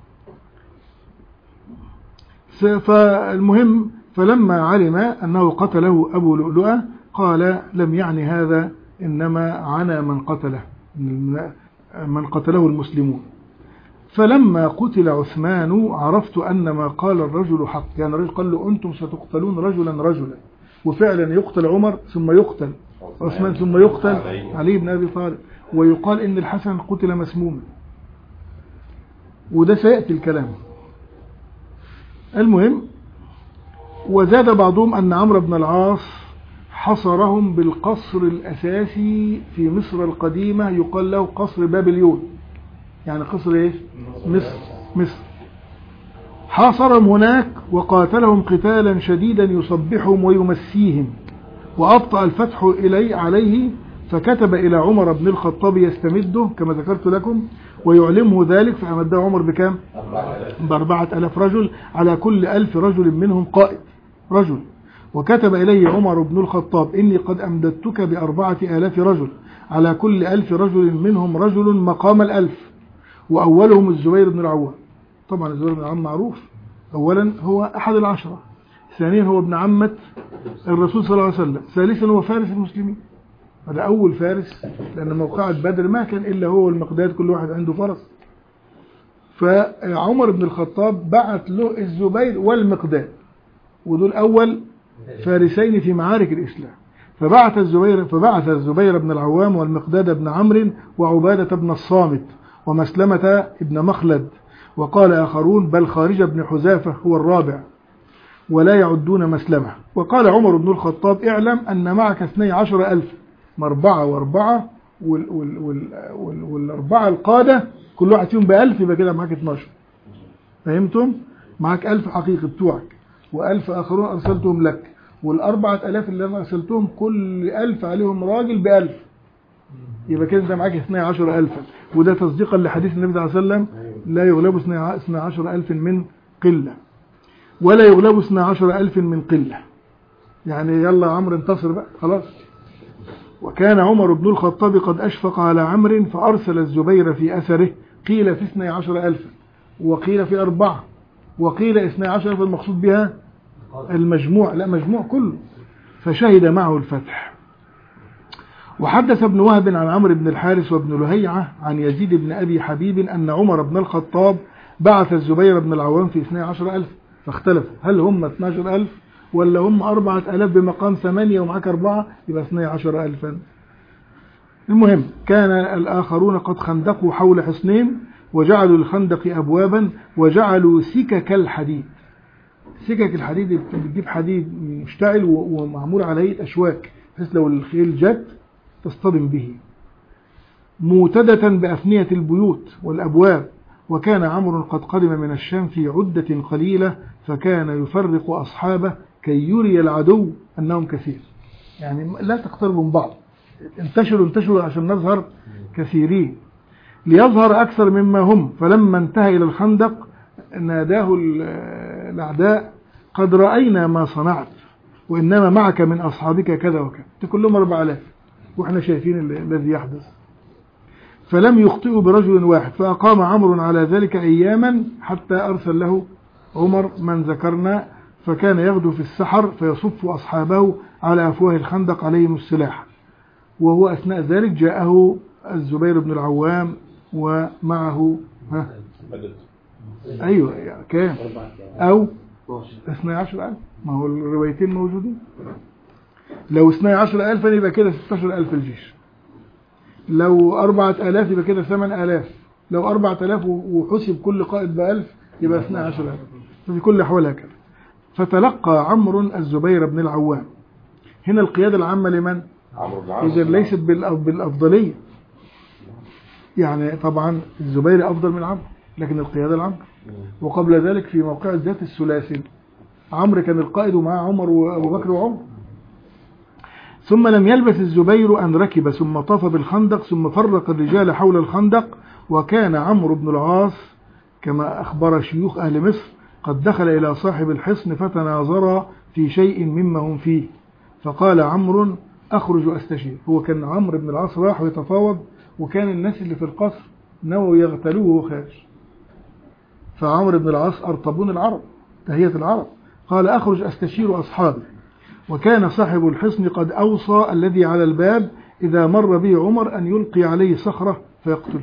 فالمهم فلما علم أنه قتله أبو لؤلؤة قال لم يعني هذا إنما عنا من قتله من قتله المسلمون فلما قتل عثمان عرفت أن ما قال الرجل حق يعني الرجل قال له أنتم ستقتلون رجلا رجلا وفعلا يقتل عمر ثم يقتل عثمان ثم يقتل علي بن أبي طالب ويقال إن الحسن قتل مسموما وده سيأتي الكلام المهم وزاد بعضهم أن عمرو بن العاص حصرهم بالقصر الأساسي في مصر القديمة يقال له قصر بابليون يعني قصر إيه؟ مصر مصر حاصرهم هناك وقاتلهم قتالا شديدا يصبحهم ويمسيهم وأبطأ الفتح إلي عليه فكتب إلى عمر بن الخطاب يستمده كما ذكرت لكم ويعلمه ذلك فأمده عمر بكام بأربعة ألاف رجل على كل ألف رجل منهم قائد رجل وكتب إليه عمر بن الخطاب إني قد أمددتك بأربعة آلاف رجل على كل ألف رجل منهم رجل مقام الألف وأولهم الزبير بن العوام طبعا الزبير بن العوام معروف أولا هو أحد العشرة ثانيا هو ابن عمة الرسول صلى الله عليه وسلم ثالثا هو فارس المسلمين هذا أول فارس لأن موقعة بدر ما كان إلا هو والمقداد كل واحد عنده فرس فعمر بن الخطاب بعت له الزبير والمقداد ودول أول فارسين في معارك الإسلام فبعث الزبير فبعث الزبير بن العوام والمقداد بن عمرو وعبادة بن الصامت ومسلمة بن مخلد وقال آخرون بل خارج بن حذافة هو الرابع ولا يعدون مسلمة وقال عمر بن الخطاب اعلم أن معك اثني عشر ألف مربعة واربعة وال وال وال وال والأربعة القادة كل واحد فيهم بألف يبقى كده معاك 12 فهمتم؟ معاك ألف حقيقي بتوعك وألف آخرون أرسلتهم لك والأربعة ألاف اللي أنا أرسلتهم كل ألف عليهم راجل بألف يبقى كده أنت معاك 12 ألفا وده تصديقا لحديث النبي صلى الله عليه وسلم لا يغلب 12 ألف من قلة ولا يغلب 12 ألف من قلة يعني يلا عمرو انتصر بقى خلاص وكان عمر بن الخطاب قد أشفق على عمرو فأرسل الزبير في أثره قيل في 12 ألفا وقيل في أربعة وقيل 12 ألف المقصود بها المجموع لا مجموع كله فشهد معه الفتح وحدث ابن وهب عن عمرو بن الحارث وابن لهيعة عن يزيد بن أبي حبيب أن عمر بن الخطاب بعث الزبير بن العوام في 12 ألف فاختلف هل هم 12 ألف ولا هم أربعة ألاف بمقام ثمانية ومعاك أربعة يبقى 12 ألفا المهم كان الآخرون قد خندقوا حول حصنهم وجعلوا الخندق أبوابا وجعلوا سكك الحديد سكك الحديد بتجيب حديد مشتعل و- ومعمول عليه أشواك بحيث لو الخيل جت تصطدم به موتدة بأفنية البيوت والأبواب وكان عمرو قد قدم من الشام في عدة قليلة فكان يفرق أصحابه كي يري العدو أنهم كثير يعني لا تقتربوا من بعض انتشروا انتشروا عشان نظهر كثيرين ليظهر أكثر مما هم فلما انتهى إلى الخندق ناداه ال- الأعداء قد رأينا ما صنعت وإنما معك من أصحابك كذا وكذا أنت كلهم 4000 وإحنا شايفين ال- الذي يحدث فلم يخطئوا برجل واحد فأقام عمرو على ذلك أياما حتى أرسل له عمر من ذكرنا فكان يغدو في السحر فيصف أصحابه على أفواه الخندق عليهم السلاح وهو أثناء ذلك جاءه الزبير بن العوام ومعه ها مدد أيوة يعني كام أربعة أو 12000 ما هو الروايتين موجودين لو 12000 يبقى كده 16000 الجيش لو 4000 يبقى كده 8000 لو 4000 وحسب كل قائد ب 1000 يبقى 12000 ففي كل أحوال هكذا فتلقى عمرو الزبير بن العوام هنا القيادة العامة لمن؟ عمرو بن العاص إذا ليست بالأف- بالأفضلية يعني طبعا الزبير أفضل من عمرو لكن القيادة العامة وقبل ذلك في موقع ذات السلاسل عمرو كان القائد ومعه عمر وابو بكر وعمر ثم لم يلبث الزبير أن ركب ثم طاف بالخندق ثم فرق الرجال حول الخندق وكان عمرو بن العاص كما أخبر شيوخ أهل مصر قد دخل إلى صاحب الحصن فتناظرا في شيء مما هم فيه فقال عمرو أخرج أستشير هو كان عمرو بن العاص راح يتفاوض وكان الناس اللي في القصر نووا يغتالوه وهو خارج فعمرو بن العاص أرطبون العرب تهية العرب قال أخرج أستشير أصحابي وكان صاحب الحصن قد أوصى الذي على الباب إذا مر به عمر أن يلقي عليه صخرة فيقتله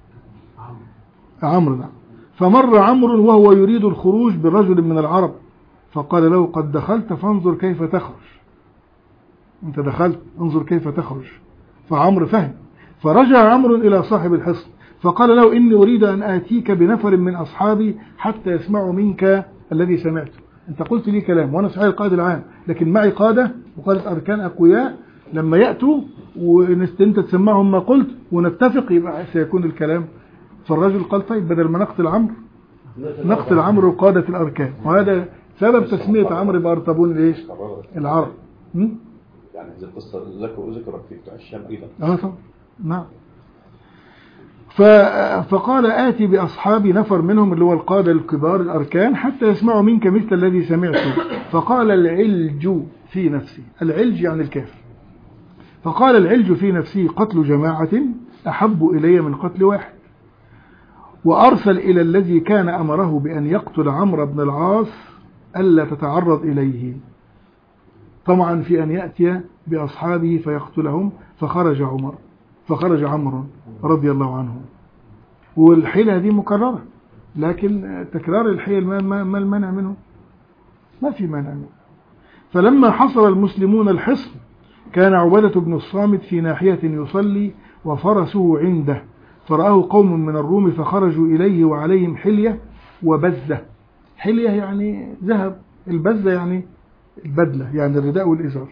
عمرو نعم فمر عمرو وهو يريد الخروج برجل من العرب فقال له قد دخلت فانظر كيف تخرج انت دخلت انظر كيف تخرج فعمرو فهم فرجع عمرو إلى صاحب الحصن فقال له إني أريد أن آتيك بنفر من أصحابي حتى يسمعوا منك الذي سمعته أنت قلت لي كلام وأنا صحيح القائد العام لكن معي قادة وقادة أركان أقوياء لما يأتوا وأنت تسمعهم ما قلت ونتفق يبقى سيكون الكلام فالرجل قال طيب بدل ما نقتل عمرو نقتل عمرو قادة الأركان وهذا سبب تسمية عمرو بأرطبون ليش العرب م? يعني هذه القصة ذكر ذكرت في بتوع الشام أيضا اه طبعا نعم ف- فقال آتي بأصحابي نفر منهم اللي هو القادة الكبار الأركان حتى يسمعوا منك مثل الذي سمعته فقال العلج في نفسي العلج يعني الكافر فقال العلج في نفسي قتل جماعة أحب إلي من قتل واحد وأرسل إلى الذي كان أمره بأن يقتل عمرو بن العاص ألا تتعرض إليه طمعا في أن يأتي بأصحابه فيقتلهم فخرج عمر فخرج عمرو رضي الله عنه والحيلة دي مكررة لكن تكرار الحيل ما, ما, ما المنع منه ما في مانع منه فلما حصر المسلمون الحصن كان عبادة بن الصامت في ناحية يصلي وفرسه عنده فرآه قوم من الروم فخرجوا إليه وعليهم حلية وبزة حلية يعني ذهب البزة يعني البدلة يعني الرداء والإزار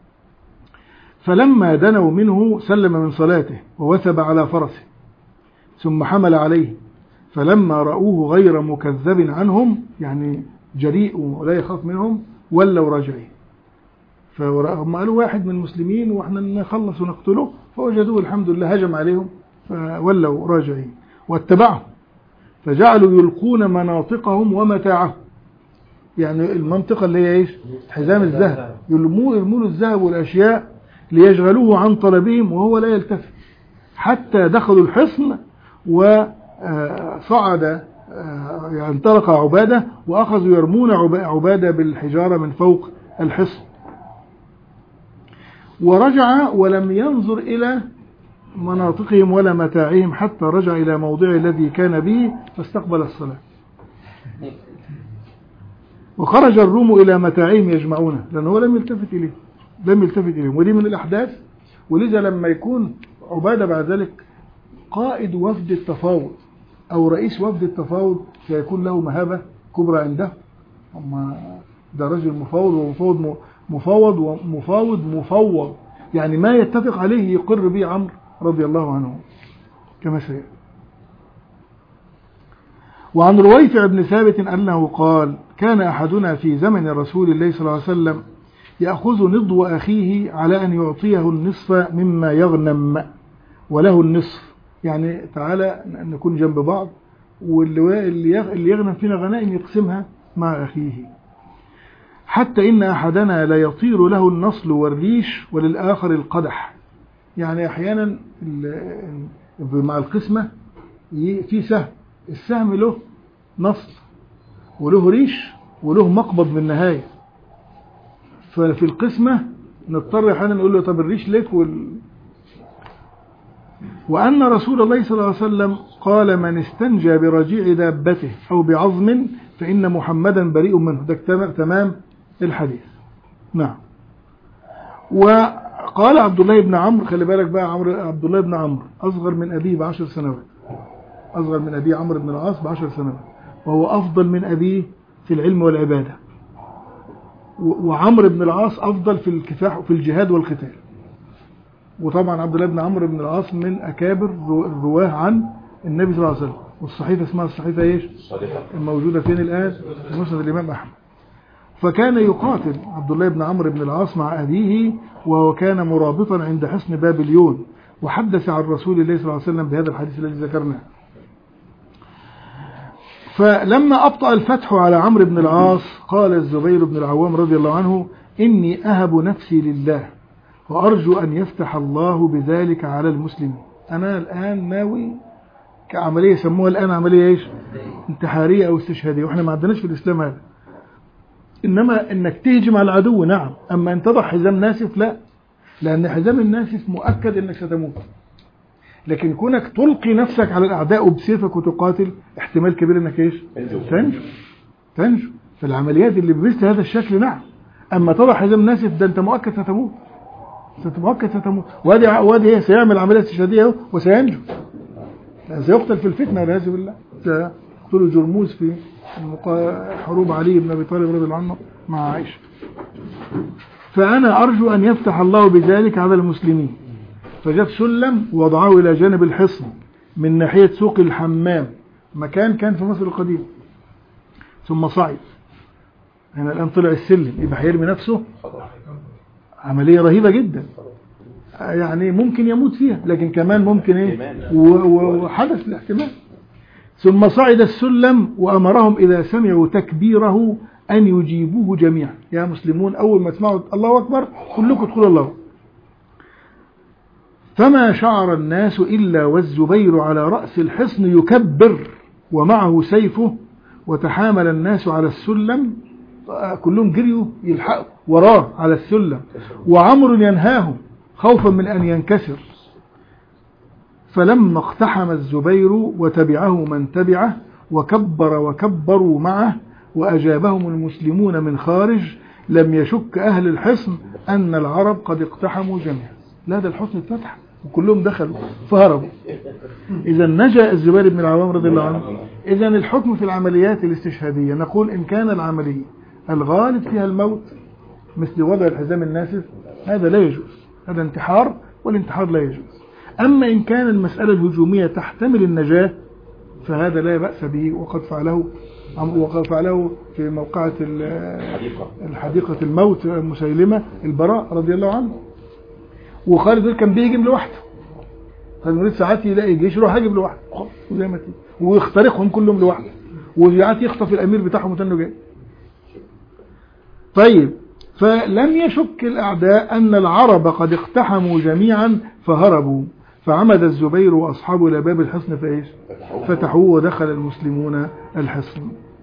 فلما دنوا منه سلم من صلاته ووثب على فرسه ثم حمل عليه فلما رأوه غير مكذب عنهم يعني جريء ولا يخاف منهم ولوا راجعين فهم قالوا واحد من المسلمين واحنا نخلص ونقتله فوجدوه الحمد لله هجم عليهم فولوا راجعين واتبعهم فجعلوا يلقون مناطقهم ومتاعهم يعني المنطقة اللي هي ايش حزام الذهب يلمون يلمون الذهب والاشياء ليشغلوه عن طلبهم وهو لا يلتفت حتى دخلوا الحصن وصعد يعني انطلق عبادة وأخذوا يرمون عبادة بالحجارة من فوق الحصن ورجع ولم ينظر إلى مناطقهم ولا متاعهم حتى رجع إلى موضع الذي كان به فاستقبل الصلاة وخرج الروم إلى متاعهم يجمعونه لأنه هو لم يلتفت إليه لم يلتفت إليهم ودي من الأحداث ولذا لما يكون عبادة بعد ذلك قائد وفد التفاوض أو رئيس وفد التفاوض سيكون له مهابة كبرى عنده أما ده رجل مفاوض ومفاوض م- مفاوض ومفاوض مفوض يعني ما يتفق عليه يقر به عمرو رضي الله عنه كما سيأتي وعن رويفع بن ثابت أنه قال كان أحدنا في زمن رسول الله صلى الله عليه وسلم يأخذ نضو أخيه على أن يعطيه النصف مما يغنم وله النصف يعني تعالى نكون جنب بعض واللي اللي يغ- اللي يغنم فينا غنائم يقسمها مع أخيه حتى إن أحدنا لا يطير له النصل والريش وللآخر القدح يعني أحيانا ال- مع القسمة ي- في سهم السهم له نصل وله ريش وله مقبض من النهاية ففي القسمة نضطر احيانا نقول له طب الريش لك وال... وأن رسول الله صلى الله عليه وسلم قال من استنجى برجيع دابته أو بعظم فإن محمدا بريء منه ده تمام- تمام الحديث نعم وقال عبد الله بن عمرو خلي بالك بقى عمرو عبد الله بن عمرو أصغر من أبيه بعشر سنوات أصغر من أبيه عمرو بن العاص بعشر سنوات وهو أفضل من أبيه في العلم والعبادة و- وعمرو بن العاص أفضل في الكفاح في الجهاد والقتال وطبعا عبد الله بن عمرو بن العاص من أكابر الرو- الرواه عن النبي صلى الله عليه وسلم والصحيفة اسمها الصحيفة إيش صادقة الموجودة فين الآن في مسند الإمام أحمد فكان يقاتل عبد الله بن عمرو بن العاص مع أبيه وهو كان مرابطا عند حصن بابليون وحدث عن رسول الله صلى الله عليه وسلم بهذا الحديث الذي ذكرناه فلما أبطأ الفتح على عمرو بن العاص قال الزبير بن العوام رضي الله عنه إني أهب نفسي لله وأرجو أن يفتح الله بذلك على المسلمين أنا الآن ناوي كعملية يسموها الآن عملية إيش انتحارية أو استشهادية وإحنا ما عندناش في الإسلام هذا إنما إنك تهجم على العدو نعم أما أن تضع حزام ناسف لا لأن حزام الناسف مؤكد إنك ستموت لكن كونك تلقي نفسك على الأعداء وبسيفك وتقاتل احتمال كبير إنك إيش انجو تنجو تنجو في العمليات اللي بمثل هذا الشكل نعم أما تضع حزام ناسف ده أنت مؤكد ستموت أنت مؤكد ستموت وادي وادي إيه سيعمل عملية استشهادية أهو وسينجو لا، سيقتل في الفتنة والعياذ بالله سيقتل جرموز في المقا- حروب علي بن أبي طالب رضي الله عنه مع عائشة فأنا أرجو أن يفتح الله بذلك على المسلمين فجاب سلم ووضعه إلى جانب الحصن من ناحية سوق الحمام مكان كان في مصر القديم ثم صعد هنا الآن طلع السلم يبقى هيرمي نفسه خطر عملية رهيبة جدا يعني ممكن يموت فيها لكن كمان ممكن ايه احتمال. و- و- وحدث الاحتمال ثم صعد السلم وأمرهم إذا سمعوا تكبيره أن يجيبوه جميعا يا مسلمون أول ما تسمعوا الله أكبر كلكم ادخلوا الله أكبر. فما شعر الناس إلا والزبير على رأس الحصن يكبر ومعه سيفه وتحامل الناس على السلم كلهم جريوا يلحقوا وراه على السلم وعمر ينهاهم خوفا من أن ينكسر فلما اقتحم الزبير وتبعه من تبعه وكبر وكبروا معه وأجابهم المسلمون من خارج لم يشك أهل الحصن أن العرب قد اقتحموا جميعا لا ده الحصن اتفتح وكلهم دخلوا فهربوا إذا نجا الزبير بن العوام رضي الله عنه إذا الحكم في العمليات الاستشهادية نقول إن كان العملية الغالب فيها الموت مثل وضع الحزام الناسف هذا لا يجوز هذا انتحار والانتحار لا يجوز أما إن كان المسألة الهجومية تحتمل النجاة فهذا لا بأس به وقد فعله وقد فعله في موقعة ال- حديقة الحديقة الموت مسيلمة البراء رضي الله عنه وخالد دول كان بيهجم لوحده خالد مريد ساعات يلاقي جيش يروح هاجم لوحده خلاص، وزي ما تيجي ويخترقهم كلهم لوحده وساعات يخطف الامير بتاعهم وتنه جاي طيب فلم يشك الاعداء ان العرب قد اقتحموا جميعا فهربوا فعمد الزبير واصحابه الى باب الحصن فايش فتحوه فتحوه ودخل المسلمون الحصن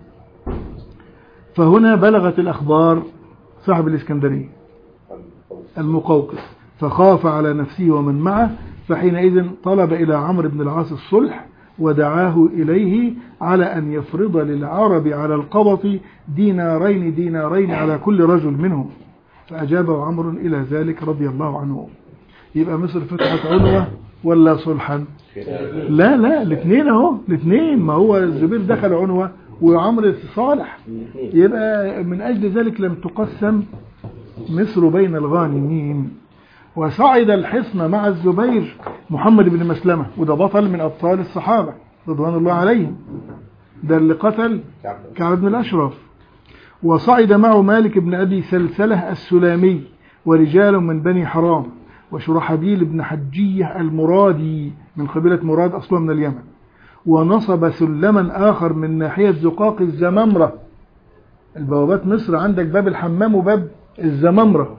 فهنا بلغت الأخبار صاحب الإسكندرية المقوقس فخاف على نفسه ومن معه فحينئذ طلب إلى عمرو بن العاص الصلح ودعاه إليه على أن يفرض للعرب على القبط دينارين دينارين على كل رجل منهم فأجابه عمرو إلى ذلك رضي الله عنه يبقى مصر فتحت عنوة ولا صلحا لا لا الاثنين اهو الاثنين ما هو الزبير دخل عنوة وعمرو صالح يبقى من أجل ذلك لم تقسم مصر بين الغانمين وصعد الحصن مع الزبير محمد بن مسلمة وده بطل من أبطال الصحابة رضوان الله عليهم ده اللي قتل كعب بن الأشرف وصعد معه مالك بن أبي سلسلة السلامي ورجال من بني حرام وشرحبيل بن حجية المرادي من قبيلة مراد أصلا من اليمن ونصب سلما آخر من ناحية زقاق الزمامرة البوابات مصر عندك باب الحمام وباب الزمامرة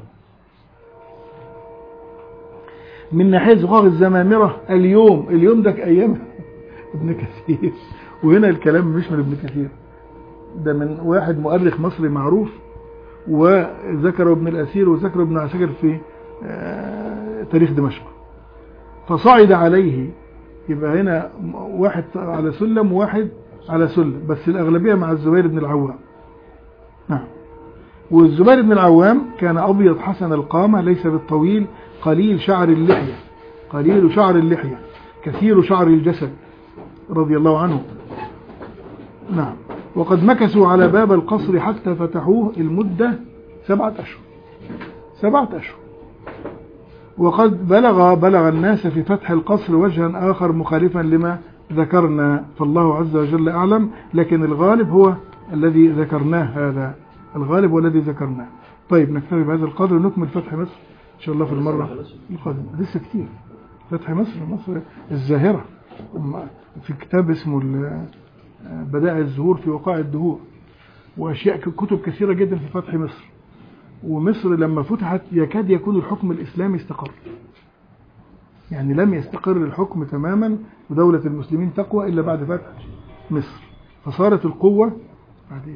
من ناحية زقاق الزمامرة اليوم اليوم ده أيام ابن كثير وهنا الكلام مش من ابن كثير ده من واحد مؤرخ مصري معروف وذكر ابن الأسير وذكر ابن عساكر في تاريخ دمشق فصعد عليه يبقى هنا واحد على سلم وواحد على سلم بس الأغلبية مع الزبير بن العوام نعم والزبير بن العوام كان أبيض حسن القامة ليس بالطويل قليل شعر اللحية قليل شعر اللحية كثير شعر الجسد رضي الله عنه نعم وقد مكثوا على باب القصر حتى فتحوه المدة سبعة أشهر سبعة أشهر وقد بلغ بلغ الناس في فتح القصر وجها آخر مخالفا لما ذكرنا فالله عز وجل أعلم لكن الغالب هو الذي ذكرناه هذا الغالب هو الذي ذكرناه طيب نكتفي بهذا القدر ونكمل فتح مصر إن شاء الله في المرة القادمة لسه كتير فتح مصر مصر الزاهرة في كتاب اسمه بدائع الزهور في وقائع الدهور وأشياء كتب كثيرة جدا في فتح مصر ومصر لما فتحت يكاد يكون الحكم الإسلامي استقر يعني لم يستقر الحكم تماما ودولة المسلمين تقوى إلا بعد فتح مصر فصارت القوة بعدين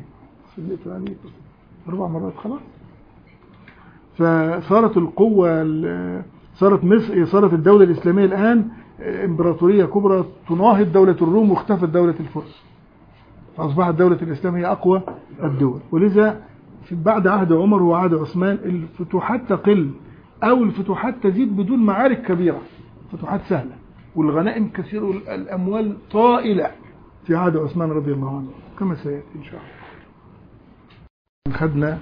أربع مرات خلاص فصارت القوة صارت مصر صارت الدولة الإسلامية الآن إمبراطورية كبرى تناهض دولة الروم واختفت دولة الفرس فأصبحت الدولة الإسلامية أقوى الدول ولذا في بعد عهد عمر وعهد عثمان الفتوحات تقل أو الفتوحات تزيد بدون معارك كبيرة فتوحات سهلة والغنائم كثيرة والأموال طائلة في عهد عثمان رضي الله عنه كما سيأتي إن شاء الله خدنا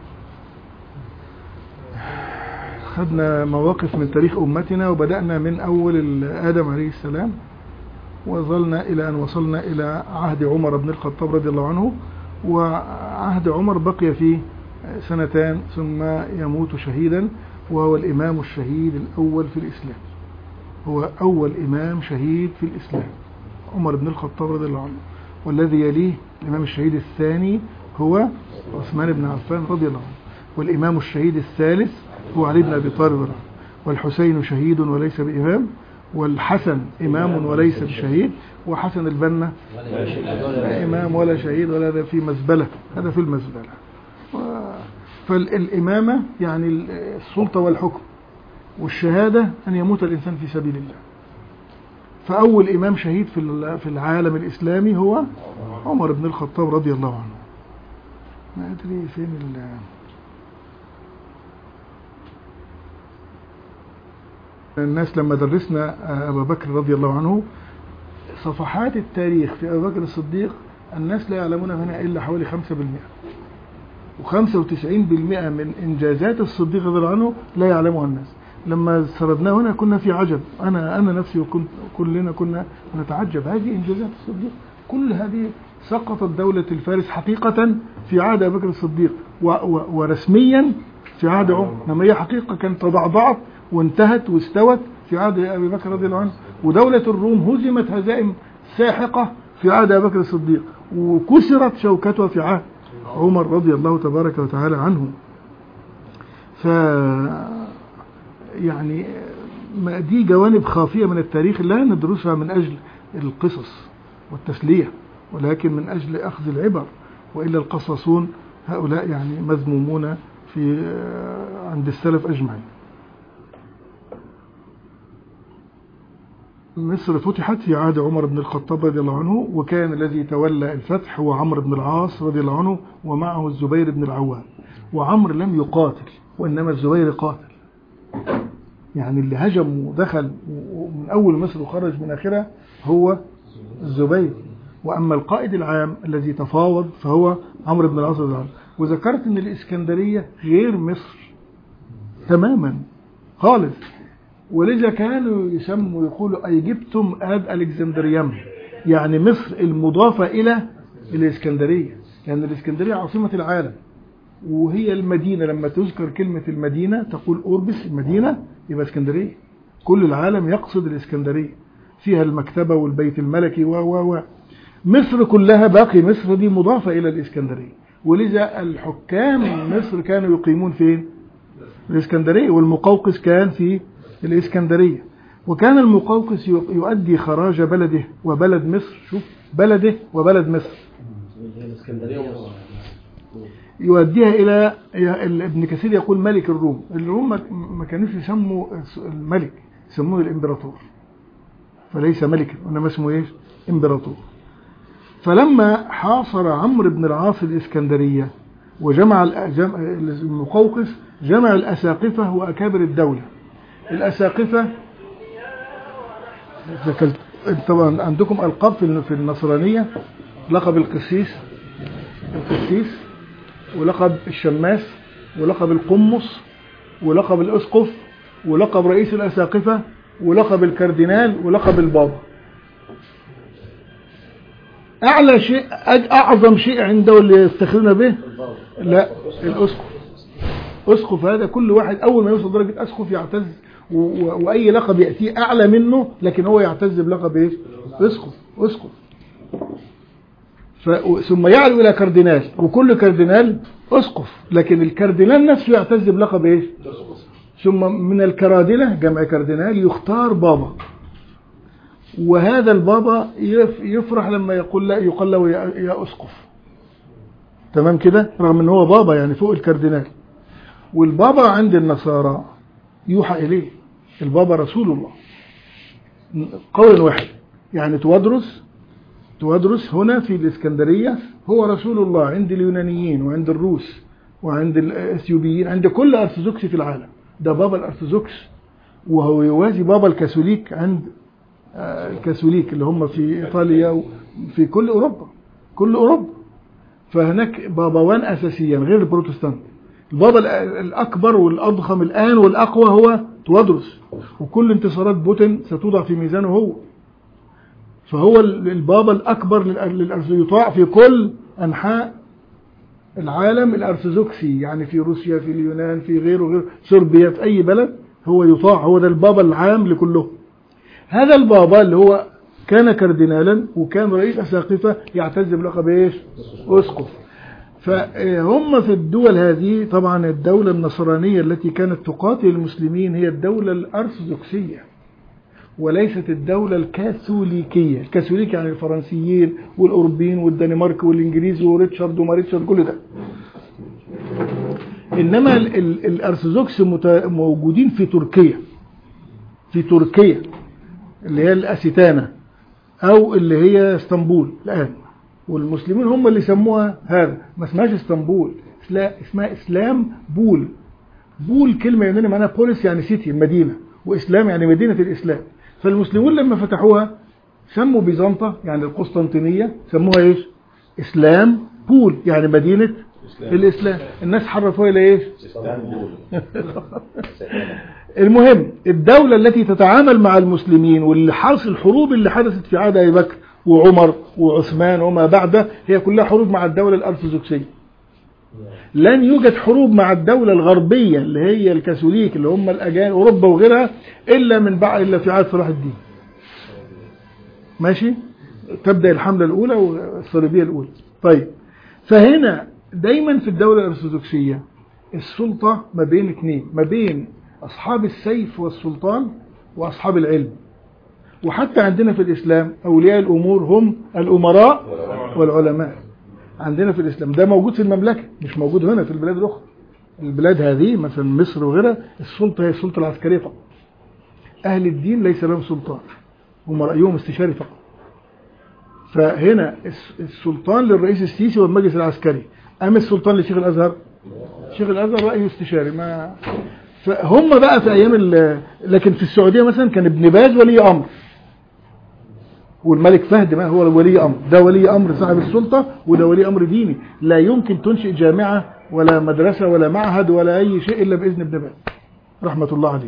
خدنا مواقف من تاريخ أمتنا وبدأنا من أول آدم عليه السلام وظلنا إلى أن وصلنا إلى عهد عمر بن الخطاب رضي الله عنه وعهد عمر بقي فيه سنتان ثم يموت شهيدا وهو الإمام الشهيد الأول في الإسلام هو أول إمام شهيد في الإسلام عمر بن الخطاب رضي الله عنه والذي يليه الإمام الشهيد الثاني هو عثمان بن عفان رضي الله عنه والإمام الشهيد الثالث هو علي بن أبي طالب والحسين شهيد وليس بإمام والحسن إمام وليس بشهيد وحسن البنا لا إمام ولا شهيد ولا هذا في مزبلة هذا في المزبلة فالإمامة يعني السلطة والحكم والشهادة أن يموت الإنسان في سبيل الله فأول إمام شهيد في في العالم الإسلامي هو عمر بن الخطاب رضي الله عنه ما أدري فين ال الناس لما درسنا أبا بكر رضي الله عنه صفحات التاريخ في أبا بكر الصديق الناس لا يعلمون منها إلا حوالي 5% و95% من إنجازات الصديق رضي الله عنه لا يعلمها الناس لما سردناه هنا كنا في عجب أنا أنا نفسي وكنت كلنا كنا نتعجب هذه إنجازات الصديق كل هذه سقطت دولة الفارس حقيقة في عهد أبي بكر الصديق و و ورسميا في عهد عمر لما هي حقيقة كانت تضعضعت وانتهت واستوت في عهد أبي بكر رضي الله عنه ودولة الروم هزمت هزائم ساحقة في عهد أبي بكر الصديق وكسرت شوكتها في عهد عمر رضي الله تبارك وتعالى عنه ف يعني دي جوانب خافية من التاريخ لا ندرسها من أجل القصص والتسلية ولكن من أجل أخذ العبر وإلا القصصون هؤلاء يعني مذمومون في عند السلف أجمعين مصر فتحت في عهد عمر بن الخطاب رضي الله عنه وكان الذي تولى الفتح هو عمرو بن العاص رضي الله عنه ومعه الزبير بن العوام وعمرو لم يقاتل وإنما الزبير قاتل يعني اللي هجم ودخل من أول مصر وخرج من آخرها هو الزبير وأما القائد العام الذي تفاوض فهو عمرو بن العاص رضي الله عنه وذكرت أن الإسكندرية غير مصر تماما خالص ولذا كانوا يسموا يقولوا أيجبتم آد ألكسندريم يعني مصر المضافة إلى الإسكندرية لأن يعني الإسكندرية عاصمة العالم وهي المدينة لما تذكر كلمة المدينة تقول أوربس المدينة يبقى اسكندرية كل العالم يقصد الإسكندرية فيها المكتبة والبيت الملكي و و و مصر كلها باقي مصر دي مضافة إلى الإسكندرية ولذا الحكام مصر كانوا يقيمون فين الإسكندرية والمقوقس كان في الإسكندرية وكان المقوقس يؤدي خراج بلده وبلد مصر شوف بلده وبلد مصر يؤديها إلى ابن كثير يقول ملك الروم الروم ما كانوش يسموا الملك يسموه الإمبراطور فليس ملكا وإنما اسمه إيش إمبراطور فلما حاصر عمرو بن العاص الإسكندرية وجمع المقوقس جمع الأساقفة وأكابر الدولة الأساقفة طبعا عندكم ألقاب في النصرانية لقب القسيس القسيس ولقب الشماس ولقب القمص ولقب الأسقف ولقب رئيس الأساقفة ولقب الكاردينال ولقب البابا أعلى شيء أعظم شيء عنده اللي يفتخرون به لا الأسقف أسقف هذا كل واحد أول ما يوصل درجة أسقف يعتز وأي لقب يأتيه أعلى منه لكن هو يعتز بلقب إيش أسقف أسقف ثم يعلو إلى كاردينال وكل كاردينال أسقف لكن الكاردينال نفسه يعتز بلقب إيش ثم من الكرادلة جمع كاردينال يختار بابا وهذا البابا يفرح لما يقول لا يقال له يا أسقف تمام كده رغم ان هو بابا يعني فوق الكاردينال والبابا عند النصارى يوحى إليه البابا رسول الله قول واحد يعني توادرس توادرس هنا في الإسكندرية هو رسول الله عند اليونانيين وعند الروس وعند الأثيوبيين عند كل أرثوذكس في العالم ده بابا الأرثوذكس وهو يوازي بابا الكاثوليك عند الكاثوليك اللي هم في إيطاليا وفي كل أوروبا كل أوروبا فهناك بابوان أساسيا غير البروتستانت البابا الأكبر والأضخم الآن والأقوى هو توادرس وكل انتصارات بوتين ستوضع في ميزانه هو فهو البابا الأكبر يطاع في كل أنحاء العالم الأرثوذكسي يعني في روسيا في اليونان في غيره غير صربيا في أي بلد هو يطاع هو ده البابا العام لكله هذا البابا اللي هو كان كاردينالا وكان رئيس أساقفة يعتز بلقب ايش أسقف فهم في الدول هذه طبعا الدولة النصرانية التي كانت تقاتل المسلمين هي الدولة الأرثوذكسية وليست الدولة الكاثوليكية الكاثوليك يعني الفرنسيين والأوروبيين والدنمارك والإنجليز وريتشارد وما ريتشارد كل ده إنما الأرثوذكس موجودين في تركيا في تركيا اللي هي الأسيتانة أو اللي هي اسطنبول الآن والمسلمين هم اللي سموها هذا ما اسمهاش اسطنبول اسمها إسلام بول بول كلمة يونانية معناها بوليس يعني سيتي مدينة وإسلام يعني مدينة الإسلام فالمسلمون لما فتحوها سموا بيزنطة يعني القسطنطينية سموها ايش اسلام بول يعني مدينة إسلام. الاسلام الناس حرفوها الى ايش المهم الدولة التي تتعامل مع المسلمين واللي حاصل الحروب اللي حدثت في عهد ابي بكر وعمر وعثمان وما بعده هي كلها حروب مع الدولة الارثوذكسية لن يوجد حروب مع الدولة الغربية اللي هي الكاثوليك اللي هم الأجانب أوروبا وغيرها إلا من بعد إلا في عهد صلاح الدين ماشي تبدأ الحملة الأولى والصليبية الأولى طيب فهنا دايما في الدولة الأرثوذكسية السلطة ما بين اثنين ما بين أصحاب السيف والسلطان وأصحاب العلم وحتى عندنا في الإسلام أولياء الأمور هم الأمراء والعلماء عندنا في الإسلام ده موجود في المملكة مش موجود هنا في البلاد الأخرى البلاد هذه مثلا مصر وغيرها السلطة هي السلطة العسكرية فقط أهل الدين ليس لهم سلطان هم رأيهم استشاري فقط فهنا السلطان للرئيس السيسي والمجلس العسكري أما السلطان لشيخ الأزهر شيخ الأزهر رأيه استشاري ما فهم بقى في ايام ال- لكن في السعوديه مثلا كان ابن باز ولي امر والملك فهد ما هو ولي امر ده ولي امر صاحب السلطه وده ولي امر ديني لا يمكن تنشئ جامعه ولا مدرسه ولا معهد ولا اي شيء الا باذن ابن باز رحمه الله عليه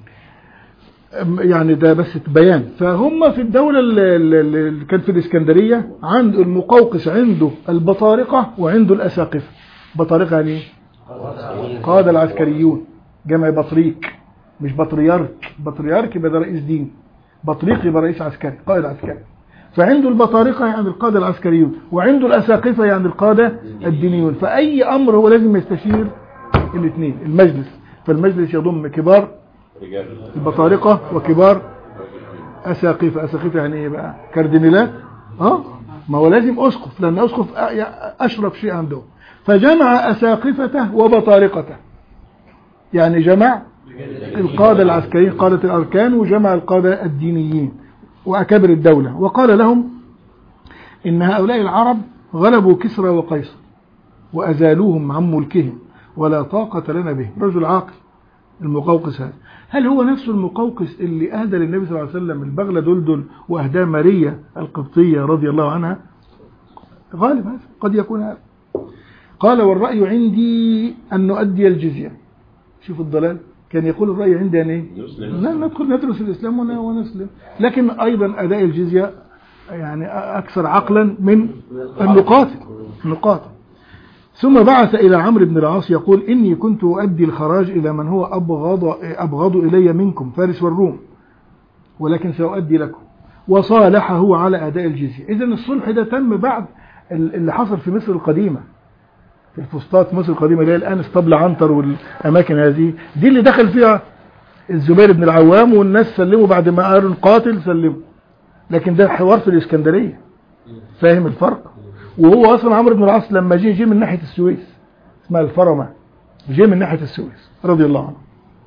أم- يعني ده بس بيان فهم في الدولة اللي اللي كانت في الإسكندرية عند المقوقس عنده البطارقة وعنده الأساقفة بطارقة يعني إيه؟ قادة العسكريون جمع بطريق مش بطريرك بطريرك يبقى ده رئيس دين بطريق يبقى رئيس عسكري قائد عسكري فعنده البطارقة يعني القادة العسكريون وعنده الأساقفة يعني القادة الدينيون فأي أمر هو لازم يستشير الاثنين المجلس فالمجلس يضم كبار رجال البطارقة وكبار أساقفة أساقفة يعني إيه بقى كاردينالات اه ما هو لازم أسقف لأن أسقف أ- أشرف شيء عنده فجمع أساقفته وبطارقته يعني جمع القادة العسكريين قادة الأركان وجمع القادة الدينيين وأكابر الدولة وقال لهم إن هؤلاء العرب غلبوا كسرى وقيصر وأزالوهم عن ملكهم ولا طاقة لنا بهم رجل عاقل المقوقس هذا هل هو نفسه المقوقس اللي أهدى للنبي صلى الله عليه وسلم البغلة دلدل وأهداه ماريا القبطية رضي الله عنها غالب هذا قد يكون هذا قال والرأي عندي أن نؤدي الجزية شوف الضلال كان يقول الرأي عندي أن إيه نسلم. لا ندخل ندرس الإسلام ون- ونسلم لكن أيضا أداء الجزية يعني أكثر عقلا من النقاتل نقاتل ثم بعث إلى عمرو بن العاص يقول إني كنت أؤدي الخراج إلى من هو أبغض, أبغض إلي منكم فارس والروم ولكن سأؤدي لكم وصالحه على أداء الجزية إذا الصلح ده تم بعد ال- اللي حصل في مصر القديمة في الفسطاط مصر القديمة اللي هي الآن اسطبل عنتر والأماكن هذه دي اللي دخل فيها الزبير بن العوام والناس سلموا بعد ما قالوا القاتل سلموا لكن ده حوار في الإسكندرية فاهم الفرق وهو أصلا عمرو بن العاص لما جه جه من ناحية السويس اسمها الفرمة جه من ناحية السويس رضي الله عنه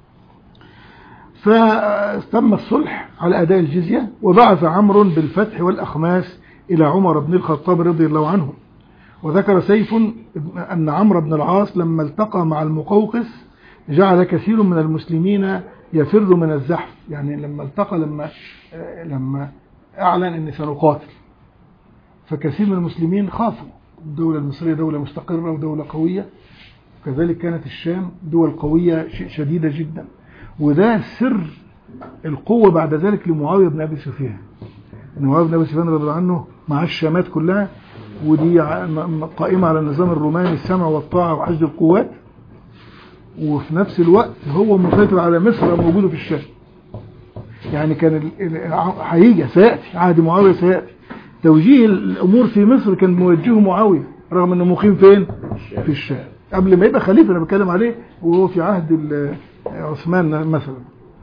فتم الصلح على أداء الجزية وبعث عمرو بالفتح والأخماس إلى عمر بن الخطاب رضي الله عنه وذكر سيف أن عمرو بن العاص لما التقى مع المقوقس جعل كثير من المسلمين يفر من الزحف يعني لما التقى لما لما أعلن أن سنقاتل فكثير من المسلمين خافوا الدولة المصرية دولة مستقرة ودولة قوية كذلك كانت الشام دول قوية ش- شديدة جدا وده سر القوة بعد ذلك لمعاوية بن أبي سفيان إن معاوية بن أبي سفيان رضي الله عنه مع الشامات كلها ودي ع- م- م- قائمة على النظام الروماني السمع والطاعة وحشد القوات وفي نفس الوقت هو مسيطر على مصر موجوده في الشام يعني كان ال- ال- ع- هيجي سيأتي عهد معاوية سيأتي توجيه الأمور في مصر كان موجهه معاوية رغم أنه مقيم فين في الشام قبل ما يبقى خليفة أنا بتكلم عليه وهو في عهد ال- عثمان مثلا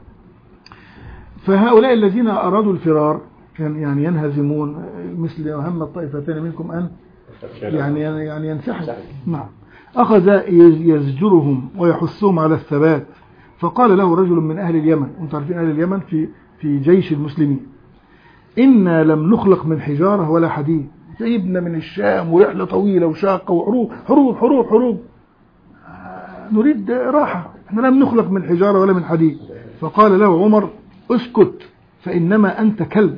فهؤلاء الذين أرادوا الفرار كان يعني ينهزمون مثل هم الطائفتين منكم أن يعني يعني ينسحب نعم أخذ يزجرهم ويحثهم على الثبات فقال له رجل من أهل اليمن أنتم عارفين أهل اليمن في في جيش المسلمين إنا لم نخلق من حجارة ولا حديد جايبنا من الشام ورحلة طويلة وشاقة وحروب حروب حروب حروب آه، نريد راحة احنا لم نخلق من حجارة ولا من حديد فقال له عمر اسكت فإنما أنت كلب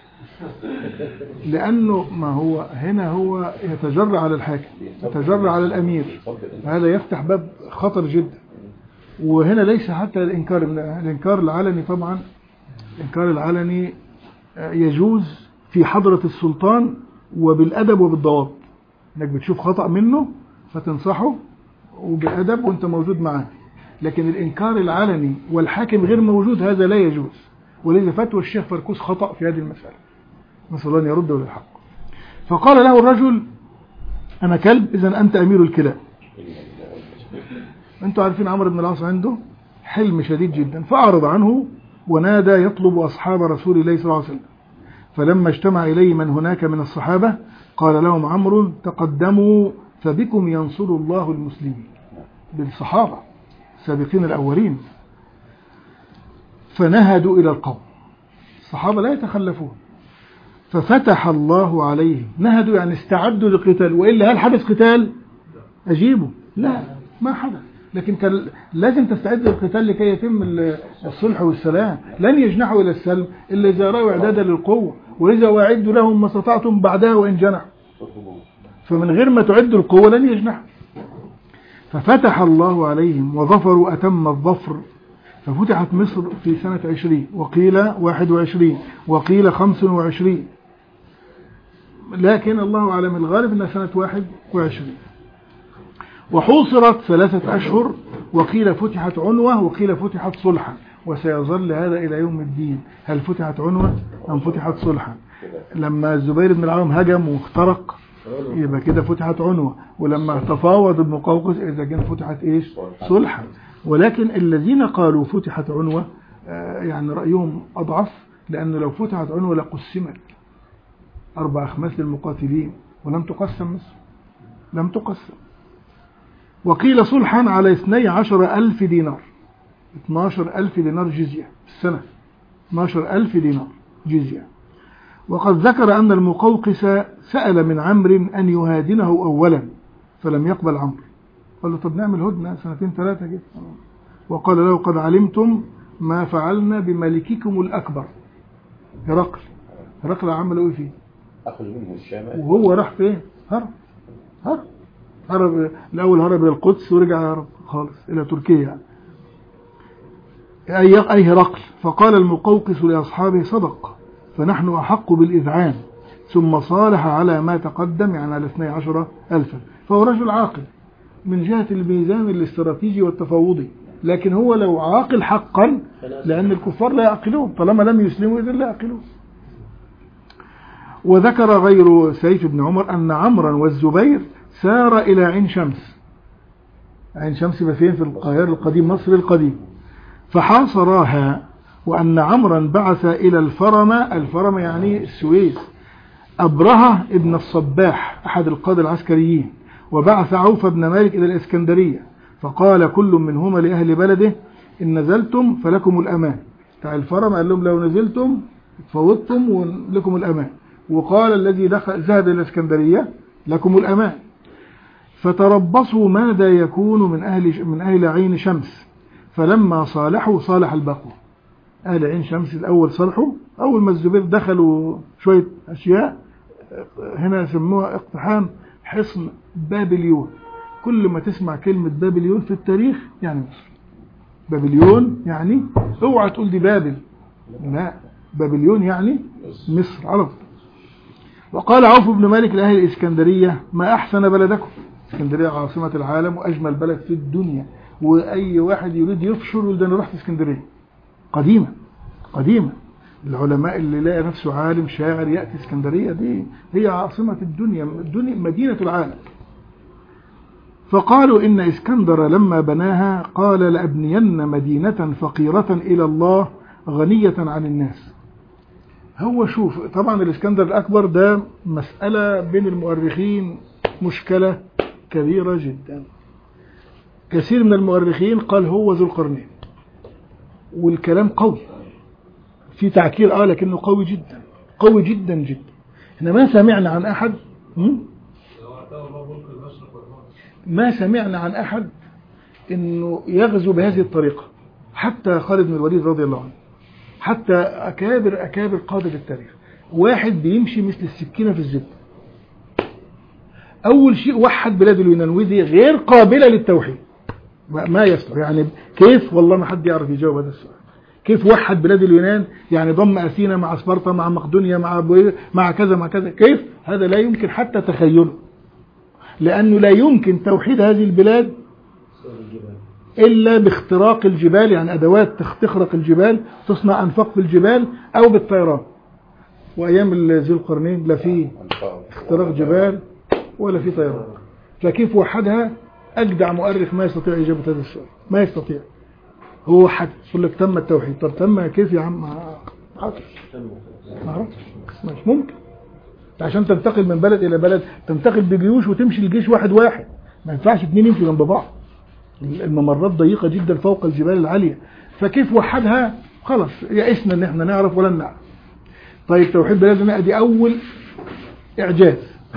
لأنه ما هو هنا هو يتجرع على الحاكم يتجرع على الأمير هذا يفتح باب خطر جدا وهنا ليس حتى الإنكار الإنكار العلني طبعا الإنكار العلني يجوز في حضرة السلطان وبالأدب وبالضوابط انك بتشوف خطأ منه فتنصحه وبالأدب وانت موجود معاه لكن الإنكار العلني والحاكم غير موجود هذا لا يجوز ولذا فتوى الشيخ فركوس خطأ في هذه المسألة نسأل الله أن يرده للحق فقال له الرجل أنا كلب إذا أنت أمير الكلاب أنتوا عارفين عمرو بن العاص عنده حلم شديد جدا فأعرض عنه ونادى يطلب أصحاب رسول الله صلى الله عليه وسلم فلما اجتمع إليه من هناك من الصحابة قال لهم عمرو تقدموا فبكم ينصر الله المسلمين بالصحابة السابقين الأولين فنهدوا إلى القوم الصحابة لا يتخلفون ففتح الله عليه نهدوا يعني استعدوا للقتال وإلا هل حدث قتال أجيبوا لا ما حدث لكن كان لازم تستعد للقتال لكي يتم ال- الصلح والسلام لن يجنحوا الى السلم الا اذا راوا اعدادا للقوه واذا واعدوا لهم ما استطعتم بعدها وان جنحوا فمن غير ما تعدوا القوه لن يجنحوا ففتح الله عليهم وظفروا أتم الظفر ففتحت مصر في سنة عشرين وقيل واحد وعشرين وقيل خمس وعشرين لكن الله أعلم الغالب أنها سنة واحد وعشرين وحوصرت ثلاثة أشهر وقيل فتحت عنوة وقيل فتحت صلحا وسيظل هذا إلى يوم الدين هل فتحت عنوة أم فتحت صلحا لما الزبير بن العوام هجم واخترق يبقى كده فتحت عنوة ولما تفاوض ابن قوقس إذا كان فتحت إيش صلحا ولكن الذين قالوا فتحت عنوة آه، يعني رأيهم أضعف لأن لو فتحت عنوة لقسمت أربع أخماس للمقاتلين ولم تقسم مصر لم تقسم وقيل صلحا على اثني عشر ألف دينار 12 ألف دينار جزية في السنة 12 ألف دينار جزية وقد ذكر أن المقوقس سأل من عمرو أن يهادنه أولا فلم يقبل عمرو قال له طب نعمل هدنة سنتين ثلاثة كده وقال له قد علمتم ما فعلنا بملككم الأكبر هرقل هرقل عملوا إيه فيه أخذ منه الشام وهو راح فين هرب هرب هرب الأول هرب إلى القدس ورجع هرب خالص إلى تركيا يعني. أي أي هرقل فقال المقوقس لأصحابه صدق فنحن أحق بالإذعان ثم صالح على ما تقدم يعني على 12 ألفا فهو رجل عاقل من جهة الميزان الاستراتيجي والتفاوضي لكن هو لو عاقل حقا لأن الكفار لا يعقلون طالما لم يسلموا إذن لا يعقلون وذكر غير سيف بن عمر أن عمرا والزبير سار إلى عين شمس عين شمس يبقى فين في القاهرة القديم مصر القديم فحاصراها وأن عمرا بعث إلى الفرمة الفرمة يعني السويس أبرهة ابن الصباح أحد القادة العسكريين وبعث عوف بن مالك إلى الإسكندرية فقال كل منهما لأهل بلده إن نزلتم فلكم الأمان بتاع الفرمة قال لهم لو نزلتم فوضتم ولكم الأمان وقال الذي دخل ذهب إلى الإسكندرية لكم الأمان فتربصوا ماذا يكون من أهل من أهل عين شمس فلما صالحوا صالح البقوة أهل عين شمس الأول صالحوا أول ما الزبير دخلوا شوية أشياء هنا يسموها اقتحام حصن بابليون كل ما تسمع كلمة بابليون في التاريخ يعني مصر بابليون يعني اوعى تقول دي بابل لا بابليون يعني مصر على طول وقال عوف بن مالك لأهل الإسكندرية ما أحسن بلدكم اسكندرية عاصمة العالم وأجمل بلد في الدنيا وأي واحد يريد يفشل يقول ده أنا رحت اسكندرية قديمة قديمة العلماء اللي لقى نفسه عالم شاعر يأتي اسكندرية دي هي عاصمة الدنيا الدنيا مدينة العالم فقالوا إن اسكندر لما بناها قال لأبنين مدينة فقيرة إلى الله غنية عن الناس هو شوف طبعا الاسكندر الأكبر ده مسألة بين المؤرخين مشكلة كبيرة جدا كثير من المؤرخين قال هو ذو القرنين والكلام قوي في تعكير اه لكنه قوي جدا قوي جدا جدا احنا ما سمعنا عن احد م? ما سمعنا عن احد انه يغزو بهذه الطريقة حتى خالد بن الوليد رضي الله عنه حتى اكابر اكابر قادة التاريخ واحد بيمشي مثل السكينة في الزبدة اول شيء وحد بلاد اليونان ودي غير قابلة للتوحيد ما يصلح يعني كيف والله ما حد يعرف يجاوب هذا السؤال كيف وحد بلاد اليونان يعني ضم أثينا مع سبارتا مع مقدونيا مع مع كذا مع كذا كيف هذا لا يمكن حتى تخيله لأنه لا يمكن توحيد هذه البلاد إلا باختراق الجبال يعني أدوات تخترق الجبال تصنع أنفاق في الجبال أو بالطيران وأيام ذي القرنين لا في اختراق جبال ولا في طيران فكيف وحدها أجدع مؤرخ ما يستطيع إجابة هذا السؤال ما يستطيع هو حد يقول لك تم التوحيد طب تم كيف يا عم ما اعرفش ما اعرفش مش ممكن عشان تنتقل من بلد الى بلد تنتقل بجيوش وتمشي الجيش واحد واحد ما ينفعش اتنين يمشوا جنب بعض الممرات ضيقه جدا فوق الجبال العاليه فكيف وحدها خلاص يئسنا ان احنا نعرف ولن نعرف طيب توحيد بلادنا دي اول اعجاز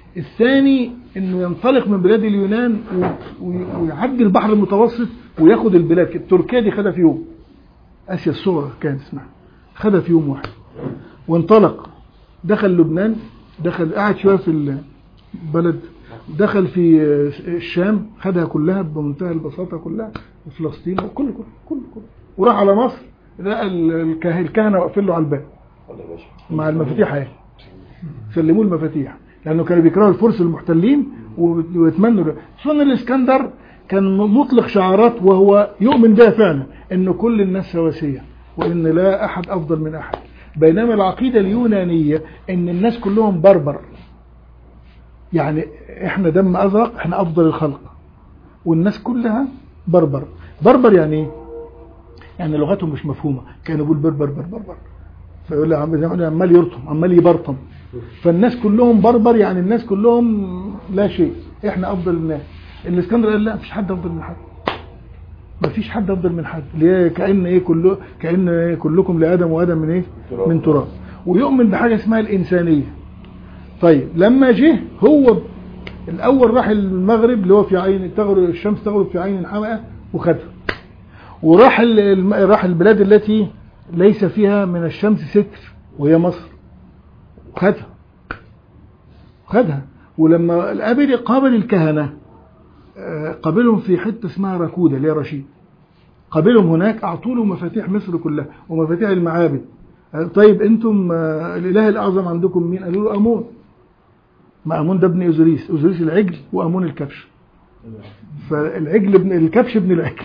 الثاني انه ينطلق من بلاد اليونان و- و- ويعدي البحر المتوسط وياخد البلاد كده. تركيا دي خدها في يوم اسيا الصغرى كانت اسمها خدها في يوم واحد وانطلق دخل لبنان دخل قعد شويه في البلد دخل في الشام خدها كلها بمنتهى البساطه كلها وفلسطين وكل كل كل كل وراح على مصر لقى ال- الكه- الكهنه واقفين له على الباب ولا يا باشا مع المفاتيح اهي سلموه المفاتيح لانه كانوا بيكرهوا الفرس المحتلين و- ويتمنوا له سنن الاسكندر كان مطلق شعارات وهو يؤمن بها فعلا ان كل الناس سواسيه وان لا احد افضل من احد بينما العقيده اليونانيه ان الناس كلهم بربر يعني احنا دم ازرق احنا افضل الخلق والناس كلها بربر بربر يعني ايه يعني لغتهم مش مفهومه كانوا بيقول بربر بربر بربر فيقول لي عم- زي ما يقول عمال يرطم عمال يبرطم فالناس كلهم بربر يعني الناس كلهم لا شيء احنا افضل الناس الاسكندر قال لا مفيش حد افضل من حد مفيش حد افضل من حد ليه كان ايه كله كان إيه كلكم لادم وادم من ايه تراب. من تراب ويؤمن بحاجه اسمها الانسانيه طيب لما جه هو الاول راح المغرب اللي هو في عين تغرب الشمس تغرب في عين حمقى وخدها وراح ال- الم- راح البلاد التي ليس فيها من الشمس ستر وهي مصر خدها خدها ولما قابل قابل الكهنة آه، قابلهم في حتة اسمها راكودة اللي هي رشيد قابلهم هناك أعطوا له مفاتيح مصر كلها ومفاتيح المعابد آه، طيب أنتم آه، الإله الأعظم عندكم مين؟ قالوا له أمون ما أمون ده ابن أوزوريس أوزوريس العجل وأمون الكبش فالعجل ابن الكبش ابن العجل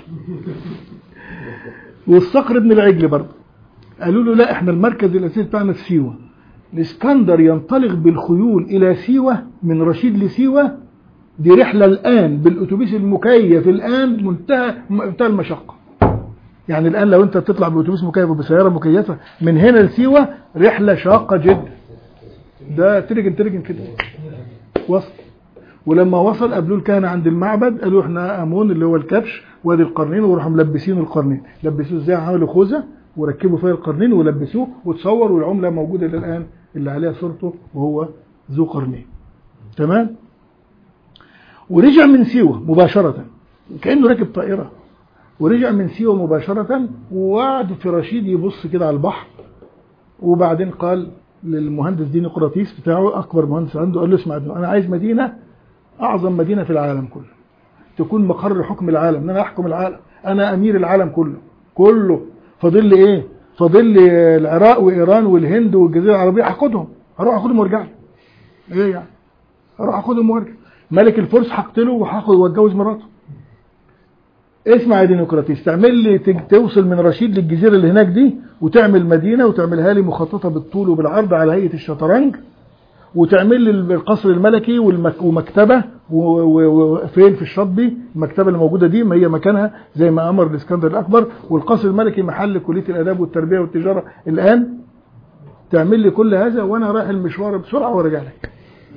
والصقر ابن العجل برضه قالوا له لا احنا المركز الاساسي بتاعنا في سيوه الاسكندر ينطلق بالخيول الى سيوه من رشيد لسيوه دي رحله الان بالاتوبيس المكيف الان منتهى منتهى المشقه يعني الان لو انت تطلع باتوبيس مكيف وبسياره مكيفه من هنا لسيوه رحله شاقه جدا ده ترجن ترجن كده وصل ولما وصل قابلوه الكهنه عند المعبد قالوا احنا امون اللي هو الكبش وادي القرنين وراحوا ملبسين القرنين لبسوه ازاي عملوا خوذه وركبوا فيها القرنين ولبسوه وتصور والعمله موجوده الى الان اللي عليها صورته وهو ذو قرنين تمام ورجع من سيوه مباشره كانه راكب طائره ورجع من سيوه مباشره وقعد في رشيد يبص كده على البحر وبعدين قال للمهندس ديمقراطيس بتاعه اكبر مهندس عنده قال له اسمع انا عايز مدينه اعظم مدينه في العالم كله تكون مقر حكم العالم ان انا احكم العالم انا امير العالم كله كله فاضل لي ايه فاضل لي العراق وايران والهند والجزيره العربيه هاخدهم هروح اخدهم وارجع لي ايه يعني هروح اخدهم وارجع ملك الفرس هقتله وهاخد واتجوز مراته اسمع يا ديمقراطيس تعمل لي تج- توصل من رشيد للجزيره اللي هناك دي وتعمل مدينه وتعملها لي مخططه بالطول وبالعرض على هيئه الشطرنج وتعمل لي القصر الملكي والمك ومكتبه و- و- وفين في الشطبي المكتبه اللي موجوده دي ما هي مكانها زي ما امر الاسكندر الاكبر والقصر الملكي محل كليه الاداب والتربيه والتجاره الان تعمل لي كل هذا وانا رايح المشوار بسرعه وارجع لك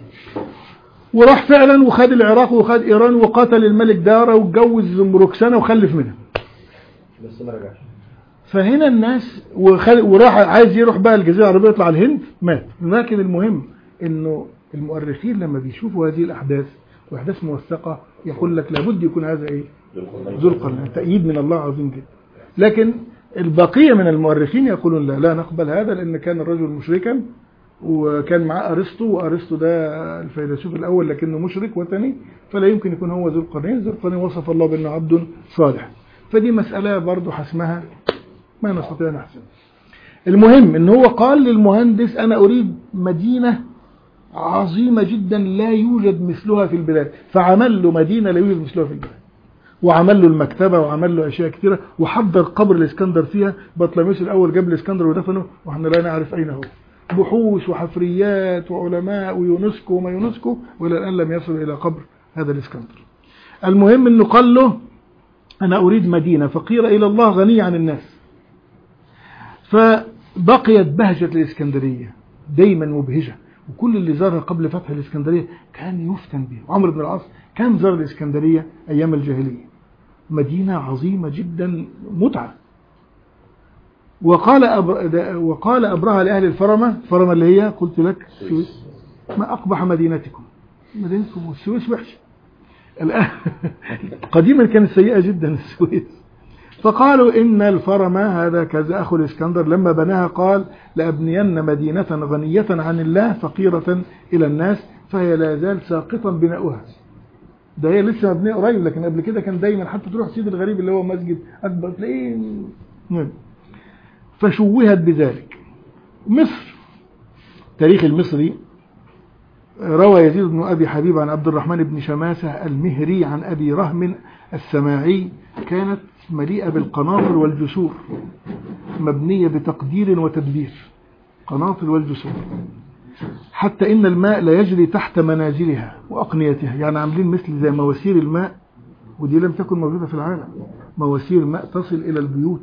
وراح فعلا وخد العراق وخد ايران وقتل الملك داره واتجوز ام روكسانا وخلف منها بس ما رجعش فهنا الناس وخل... وراح عايز يروح بقى الجزيره العربيه يطلع على الهند مات لكن المهم انه المؤرخين لما بيشوفوا هذه الاحداث واحداث موثقه يقول لك لابد يكون هذا ايه ذو القرنين تأييد من الله عظيم جدا لكن البقيه من المؤرخين يقولون لا لا نقبل هذا لان كان الرجل مشركا وكان معاه ارسطو وارسطو ده الفيلسوف الاول لكنه مشرك وثني فلا يمكن يكون هو ذو القرنين ذو القرنين وصف الله بانه عبد صالح فدي مساله برضه حسمها ما نستطيع نحسن المهم ان هو قال للمهندس انا اريد مدينه عظيمه جدا لا يوجد مثلها في البلاد فعمل له مدينه لا يوجد مثلها في البلاد وعمل له المكتبه وعمل له اشياء كثيره وحضر قبر الاسكندر فيها بطليموس الاول جاب الاسكندر ودفنه واحنا لا نعرف اين هو بحوث وحفريات وعلماء ويونسكو وما يونسكو والى الان لم يصل الى قبر هذا الاسكندر المهم انه قال له انا اريد مدينه فقيره الى الله غنيه عن الناس فبقيت بهجة الإسكندرية دايما مبهجة وكل اللي زارها قبل فتح الإسكندرية كان يفتن به وعمر بن العاص كان زار الإسكندرية أيام الجاهلية مدينة عظيمة جدا متعة وقال أبر... وقال أبرهة لأهل الفرمة الفرمة اللي هي قلت لك سويس ما أقبح مدينتكم مدينتكم والسويس وحشة الآن قديما كانت سيئة جدا السويس فقالوا إن الفرم هذا كذا أخو الإسكندر لما بناها قال لأبنين مدينة غنية عن الله فقيرة إلى الناس فهي لا زال ساقطا بناؤها ده هي لسه مبنيه قريب لكن قبل كده كان دايما حتى تروح سيد الغريب اللي هو مسجد اكبر تلاقيه مهم. فشوهت بذلك مصر تاريخ المصري روى يزيد بن ابي حبيب عن عبد الرحمن بن شماسه المهري عن ابي رهم السماعي كانت مليئه بالقناطر والجسور مبنيه بتقدير وتدبير قناطر والجسور حتى إن الماء لا يجري تحت منازلها وأقنيتها يعني عاملين مثل زي مواسير الماء ودي لم تكن موجودة في العالم مواسير ماء تصل إلى البيوت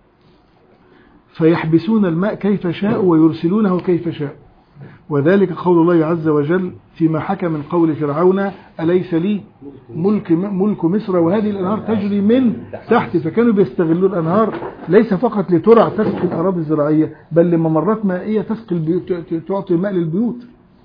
فيحبسون الماء كيف شاء ويرسلونه كيف شاء وذلك قول الله عز وجل فيما حكى من قول فرعون أليس لي ملك ملك مصر وهذه الأنهار تجري من تحت فكانوا بيستغلوا الأنهار ليس فقط لترع تسقي الأراضي الزراعية بل لممرات مائية تسقي البيوت تعطي الماء للبيوت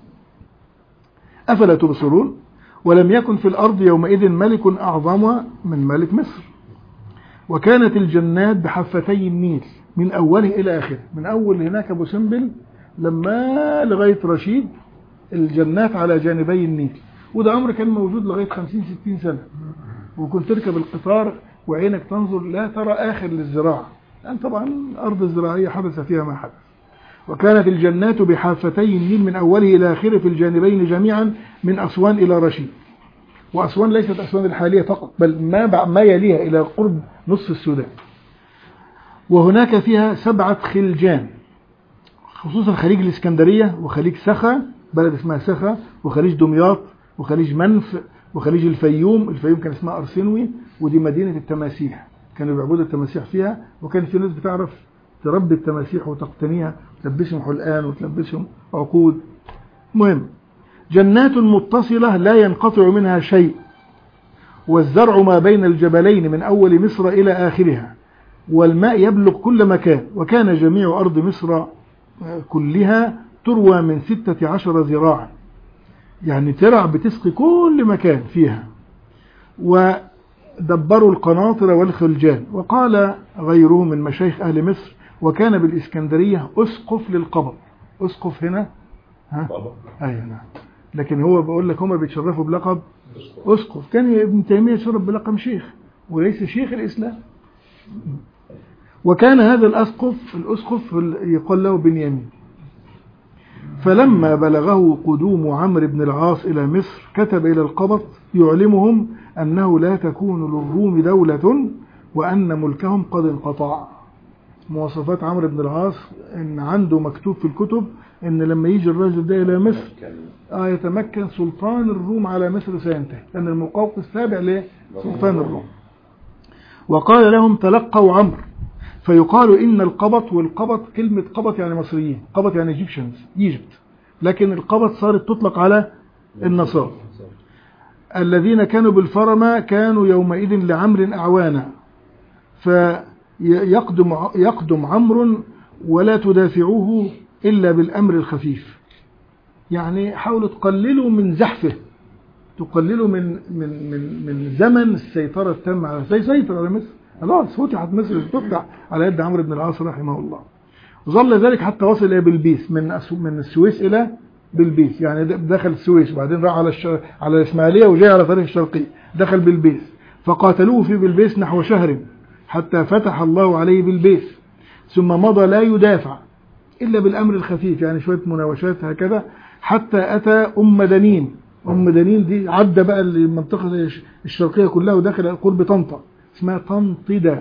أفلا تبصرون ولم يكن في الأرض يومئذ ملك أعظم من ملك مصر وكانت الجنات بحفتي النيل من أوله إلى آخره من أول هناك أبو سمبل لما لغاية رشيد الجنات على جانبي النيل وده أمر كان موجود لغاية 50-60 سنة وكنت تركب القطار وعينك تنظر لا ترى آخر للزراعة لأن طبعا الأرض الزراعية حدث فيها ما حدث وكانت الجنات بحافتي النيل من أوله إلى آخره في الجانبين جميعا من أسوان إلى رشيد وأسوان ليست أسوان الحالية فقط بل ما ما يليها إلى قرب نصف السودان وهناك فيها سبعة خلجان خصوصا خليج الإسكندرية وخليج سخا بلد اسمها سخا وخليج دمياط وخليج منف وخليج الفيوم الفيوم كان اسمها أرسنوي ودي مدينة التماسيح كانوا بيعبدوا التماسيح فيها وكان في ناس بتعرف تربي التماسيح وتقتنيها تلبسهم حلقان وتلبسهم عقود مهم جنات متصلة لا ينقطع منها شيء والزرع ما بين الجبلين من أول مصر إلى آخرها والماء يبلغ كل مكان وكان جميع أرض مصر كلها تروى من ستة عشر ذراعا يعني ترع بتسقي كل مكان فيها ودبروا القناطر والخلجان وقال غيره من مشايخ أهل مصر وكان بالإسكندرية أسقف للقبر أسقف هنا ها؟ أي نعم لكن هو بقول لك هما بيتشرفوا بلقب أسقف كان ابن تيمية شرف بلقب شيخ وليس شيخ الإسلام وكان هذا الأسقف الأسقف يقال له بنيامين فلما بلغه قدوم عمرو بن العاص إلى مصر كتب إلى القبط يعلمهم أنه لا تكون للروم دولة وأن ملكهم قد انقطع مواصفات عمرو بن العاص ان عنده مكتوب في الكتب ان لما يجي الرجل ده الى مصر آه يتمكن سلطان الروم على مصر سينتهي لان المقوقس تابع لسلطان الروم وقال لهم تلقوا عمرو فيقال ان القبط والقبط كلمه قبط يعني مصريين قبط يعني ايجيبشنز ايجيبت لكن القبط صارت تطلق على النصارى الذين كانوا بالفرما كانوا يومئذ لعمر اعوانا ف يقدم يقدم عمرو ولا تدافعوه إلا بالأمر الخفيف يعني حاولوا تقللوا من زحفه تقللوا من من من من زمن السيطرة التامة على زي سيطر على مصر خلاص فتحت مصر تفتح على يد عمرو بن العاص رحمه الله وظل ذلك حتى وصل إلى بلبيس من من السويس إلى بلبيس يعني دخل السويس وبعدين راح على الشر... على الإسماعيلية وجاء على طريق الشرقية دخل بلبيس فقاتلوه في بلبيس نحو شهر حتى فتح الله عليه بالبيت ثم مضى لا يدافع إلا بالأمر الخفيف يعني شوية مناوشات هكذا حتى أتى أم دنين أم دنين دي عدى بقى المنطقة الشرقية كلها ودخل قرب طنطا اسمها طنطدة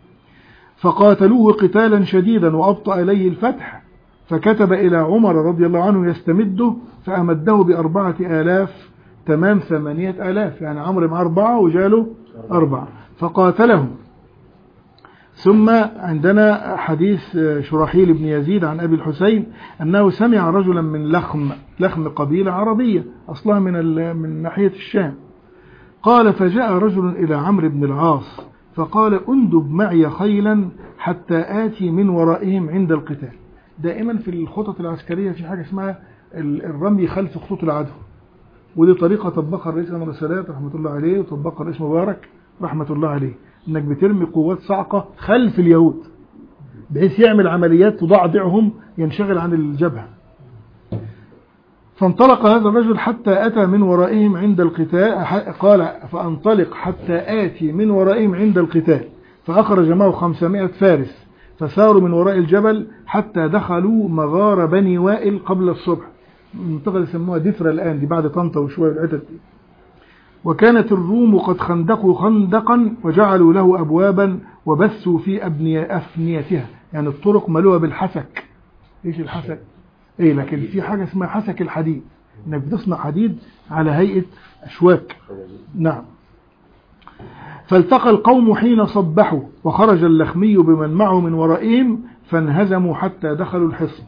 فقاتلوه قتالا شديدا وأبطأ إليه الفتح فكتب إلى عمر رضي الله عنه يستمده فأمده بأربعة آلاف تمام ثمانية آلاف يعني عمرو مع أربعة وجاله أربعة فقاتلهم ثم عندنا حديث شراحيل بن يزيد عن أبي الحسين أنه سمع رجلا من لخم لخم قبيلة عربية أصلها من من ناحية الشام قال فجاء رجل إلى عمرو بن العاص فقال أندب معي خيلا حتى آتي من ورائهم عند القتال دائما في الخطط العسكرية في حاجة اسمها الرمي خلف خطوط العدو ودي طريقة طبقها الرئيس أنور السادات رحمة الله عليه وطبقها الرئيس مبارك رحمة الله عليه انك بترمي قوات صاعقة خلف اليهود بحيث يعمل عمليات تضعضعهم ينشغل عن الجبهة فانطلق هذا الرجل حتى أتى من ورائهم عند القتال قال فانطلق حتى آتي من ورائهم عند القتال فأخرج معه خمسمائة فارس فساروا من وراء الجبل حتى دخلوا مغار بني وائل قبل الصبح المنطقة اللي يسموها دفرة الآن دي بعد طنطا وشوية العتت دي وكانت الروم قد خندقوا خندقا وجعلوا له أبوابا وبثوا في أبنية أفنيتها يعني الطرق ملوها بالحسك إيش الحسك؟ إيه لكن في حاجة اسمها حسك الحديد إنك بتصنع حديد على هيئة أشواك نعم فالتقى القوم حين صبحوا وخرج اللخمي بمن معه من ورائهم فانهزموا حتى دخلوا الحصن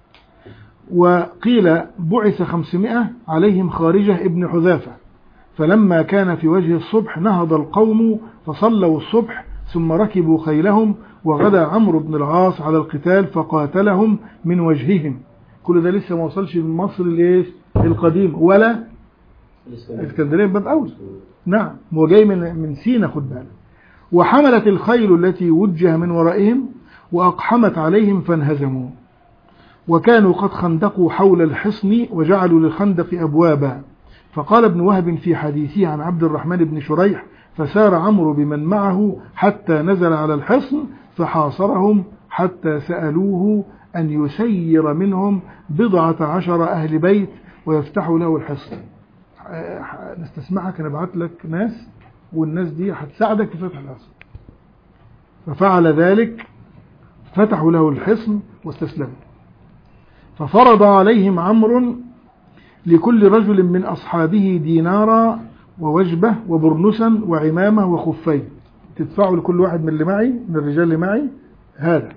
وقيل بعث خمسمائة عليهم خارجة ابن حذافة فلما كان في وجه الصبح نهض القوم فصلوا الصبح ثم ركبوا خيلهم وغدا عمرو بن العاص على القتال فقاتلهم من وجههم كل ده لسه ما وصلش من مصر الايش القديم ولا اسكندريه باب اول نعم هو جاي من من سينا خد بالك وحملت الخيل التي وجه من ورائهم واقحمت عليهم فانهزموا وكانوا قد خندقوا حول الحصن وجعلوا للخندق ابوابا فقال ابن وهب في حديثه عن عبد الرحمن بن شريح فسار عمرو بمن معه حتى نزل على الحصن فحاصرهم حتى سألوه أن يسير منهم بضعة عشر أهل بيت ويفتحوا له الحصن نستسمعك أنا بعت لك ناس والناس دي هتساعدك في فتح الحصن ففعل ذلك فتحوا له الحصن واستسلموا ففرض عليهم عمرو لكل رجل من أصحابه دينارا ووجبة وبرنسا وعمامة وخفين تدفعوا لكل واحد من اللي معي من الرجال اللي معي هذا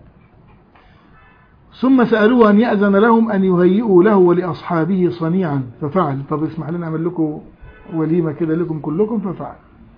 ثم سألوه أن يأذن لهم أن يهيئوا له ولأصحابه صنيعا ففعل طب اسمح لنا أعمل لكم وليمة كده لكم كلكم ففعل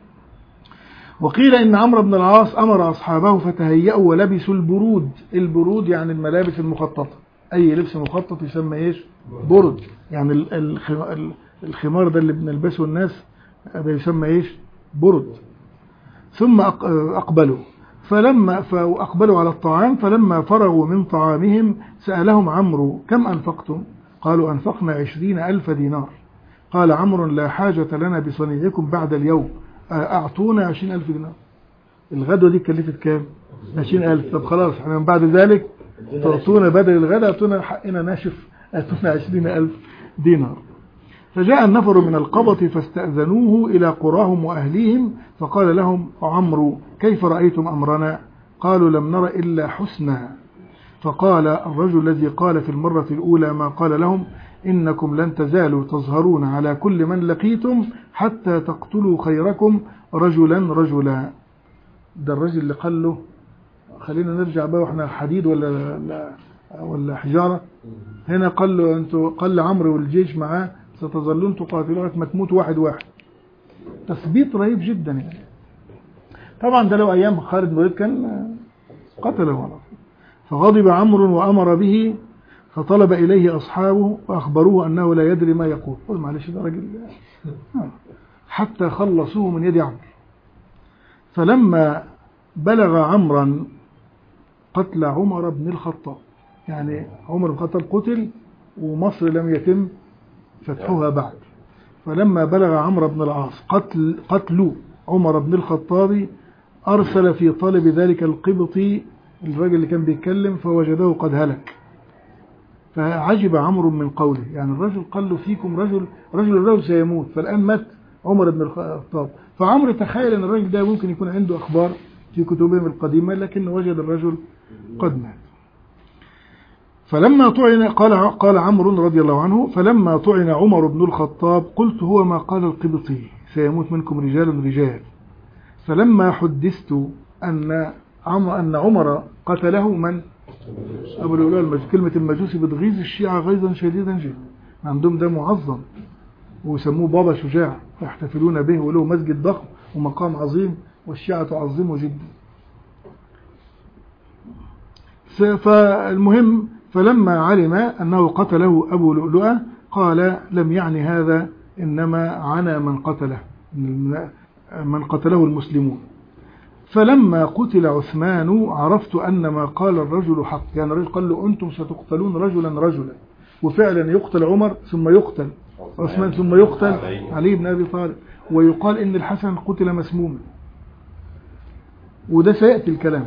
وقيل إن عمرو بن العاص أمر أصحابه فتهيأوا ولبسوا البرود البرود يعني الملابس المخططة أي لبس مخطط يسمى إيش برد يعني الخمار ده اللي بنلبسه الناس ده يسمى إيش برد ثم أقبلوا فلما فأقبلوا على الطعام فلما فرغوا من طعامهم سألهم عمرو كم أنفقتم قالوا أنفقنا عشرين ألف دينار قال عمرو لا حاجة لنا بصنيعكم بعد اليوم أعطونا عشرين ألف دينار الغدوة دي كلفت كام عشرين ألف طب خلاص احنا من بعد ذلك تعطونا بدل الغداء أعطونا حقنا ناشف أعطونا عشرين ألف دينار فجاء النفر من القبط فاستأذنوه إلى قراهم وأهليهم فقال لهم عمرو كيف رأيتم أمرنا قالوا لم نر إلا حسنا فقال الرجل الذي قال في المرة الأولى ما قال لهم إنكم لن تزالوا تظهرون على كل من لقيتم حتى تقتلوا خيركم رجلا رجلا ده الرجل اللي قال له خلينا نرجع بقى واحنا حديد ولا ولا, ولا حجارة هنا قال له انتوا قال عمرو والجيش معاه ستظلون تقاتلون ما تموت واحد واحد تثبيت رهيب جدا يعني طبعا ده لو ايام خالد بن الوليد كان قتله على فغضب عمرو وامر به فطلب اليه اصحابه واخبروه انه لا يدري ما يقول قل معلش ده راجل حتى خلصوه من يد عمرو فلما بلغ عمرا قتل عمر بن الخطاب يعني عمر بن الخطاب قتل ومصر لم يتم فتحها بعد فلما بلغ عمرو بن العاص قتل قتل عمر بن الخطاب أرسل في طلب ذلك القبطي الرجل اللي كان بيتكلم فوجده قد هلك فعجب عمرو من قوله يعني الرجل قال له فيكم رجل رجل الرجل سيموت فالآن مات عمر بن الخطاب فعمرو تخيل أن الرجل ده ممكن يكون عنده أخبار في كتبهم القديمة لكن وجد الرجل قد مات فلما طعن قال قال عمرو رضي الله عنه فلما طعن عمر بن الخطاب قلت هو ما قال القبطي سيموت منكم رجال رجال فلما حدثت أن عمر أن عمر قتله من أبو الأولى المجوس كلمة المجوسي بتغيظ الشيعة غيظا شديدا جدا عندهم ده معظم ويسموه بابا شجاع يحتفلون به وله مسجد ضخم ومقام عظيم والشيعة تعظمه جدا فالمهم فلما علم أنه قتله أبو لؤلؤة قال لم يعني هذا إنما عنا من قتله من قتله المسلمون فلما قتل عثمان عرفت أن ما قال الرجل حق يعني الرجل قال له أنتم ستقتلون رجلا رجلا وفعلا يقتل عمر ثم يقتل عثمان ثم يقتل علي بن أبي طالب ويقال إن الحسن قتل مسموما وده سيأتي الكلام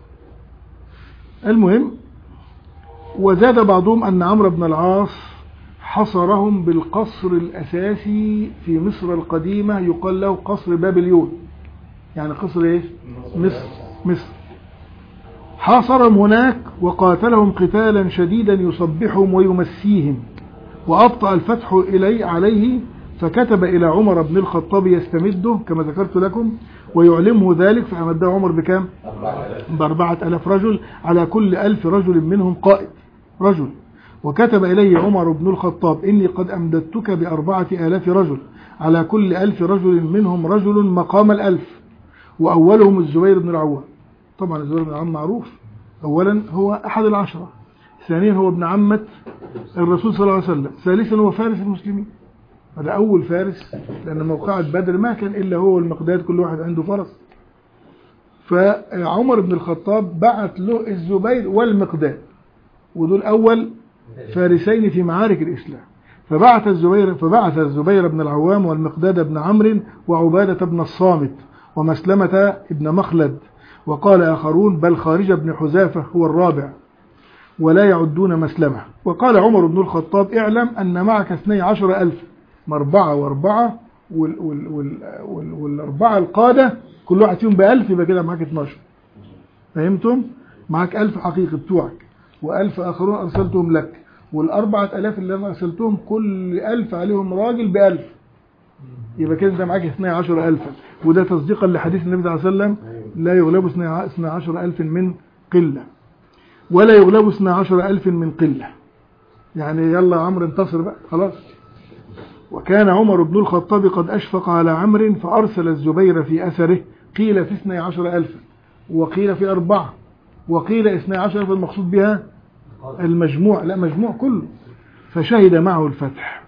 المهم وزاد بعضهم أن عمرو بن العاص حصرهم بالقصر الأساسي في مصر القديمة يقال له قصر بابليون يعني قصر ايه مصر مصر حاصرهم هناك وقاتلهم قتالا شديدا يصبحهم ويمسيهم وأبطأ الفتح إلي عليه فكتب إلى عمر بن الخطاب يستمده كما ذكرت لكم ويعلمه ذلك فأمده عمر بكم بأربعة ألاف رجل على كل ألف رجل منهم قائد رجل وكتب إليه عمر بن الخطاب إني قد أمددتك بأربعة آلاف رجل على كل ألف رجل منهم رجل مقام الألف وأولهم الزبير بن العوام طبعا الزبير بن العوام معروف أولا هو أحد العشرة ثانيا هو ابن عمة الرسول صلى الله عليه وسلم ثالثا هو فارس المسلمين هذا أول فارس لأن موقعة بدر ما كان إلا هو والمقداد كل واحد عنده فرس فعمر بن الخطاب بعت له الزبير والمقداد ودول أول فارسين في معارك الإسلام فبعث الزبير فبعث الزبير بن العوام والمقداد بن عمرو وعبادة بن الصامت ومسلمة ابن مخلد وقال آخرون بل خارج بن حذافة هو الرابع ولا يعدون مسلمة وقال عمر بن الخطاب اعلم أن معك اثني عشر ألف مربعة واربعة وال وال وال وال والأربعة القادة كل واحد فيهم بألف يبقى كده معاك 12 فهمتم؟ معاك ألف حقيقي بتوعك وألف آخرون أرسلتهم لك والأربعة ألاف اللي أنا أرسلتهم كل ألف عليهم راجل بألف يبقى كده أنت معاك 12 ألفا وده تصديقا لحديث النبي صلى الله عليه وسلم لا يغلب 12 ألف من قلة ولا يغلب 12 ألف من قلة يعني يلا عمرو انتصر بقى خلاص وكان عمر بن الخطاب قد أشفق على عمرو فأرسل الزبير في أثره قيل في 12 ألفا وقيل في أربعة وقيل 12 ألف المقصود بها المجموع لا مجموع كله فشهد معه الفتح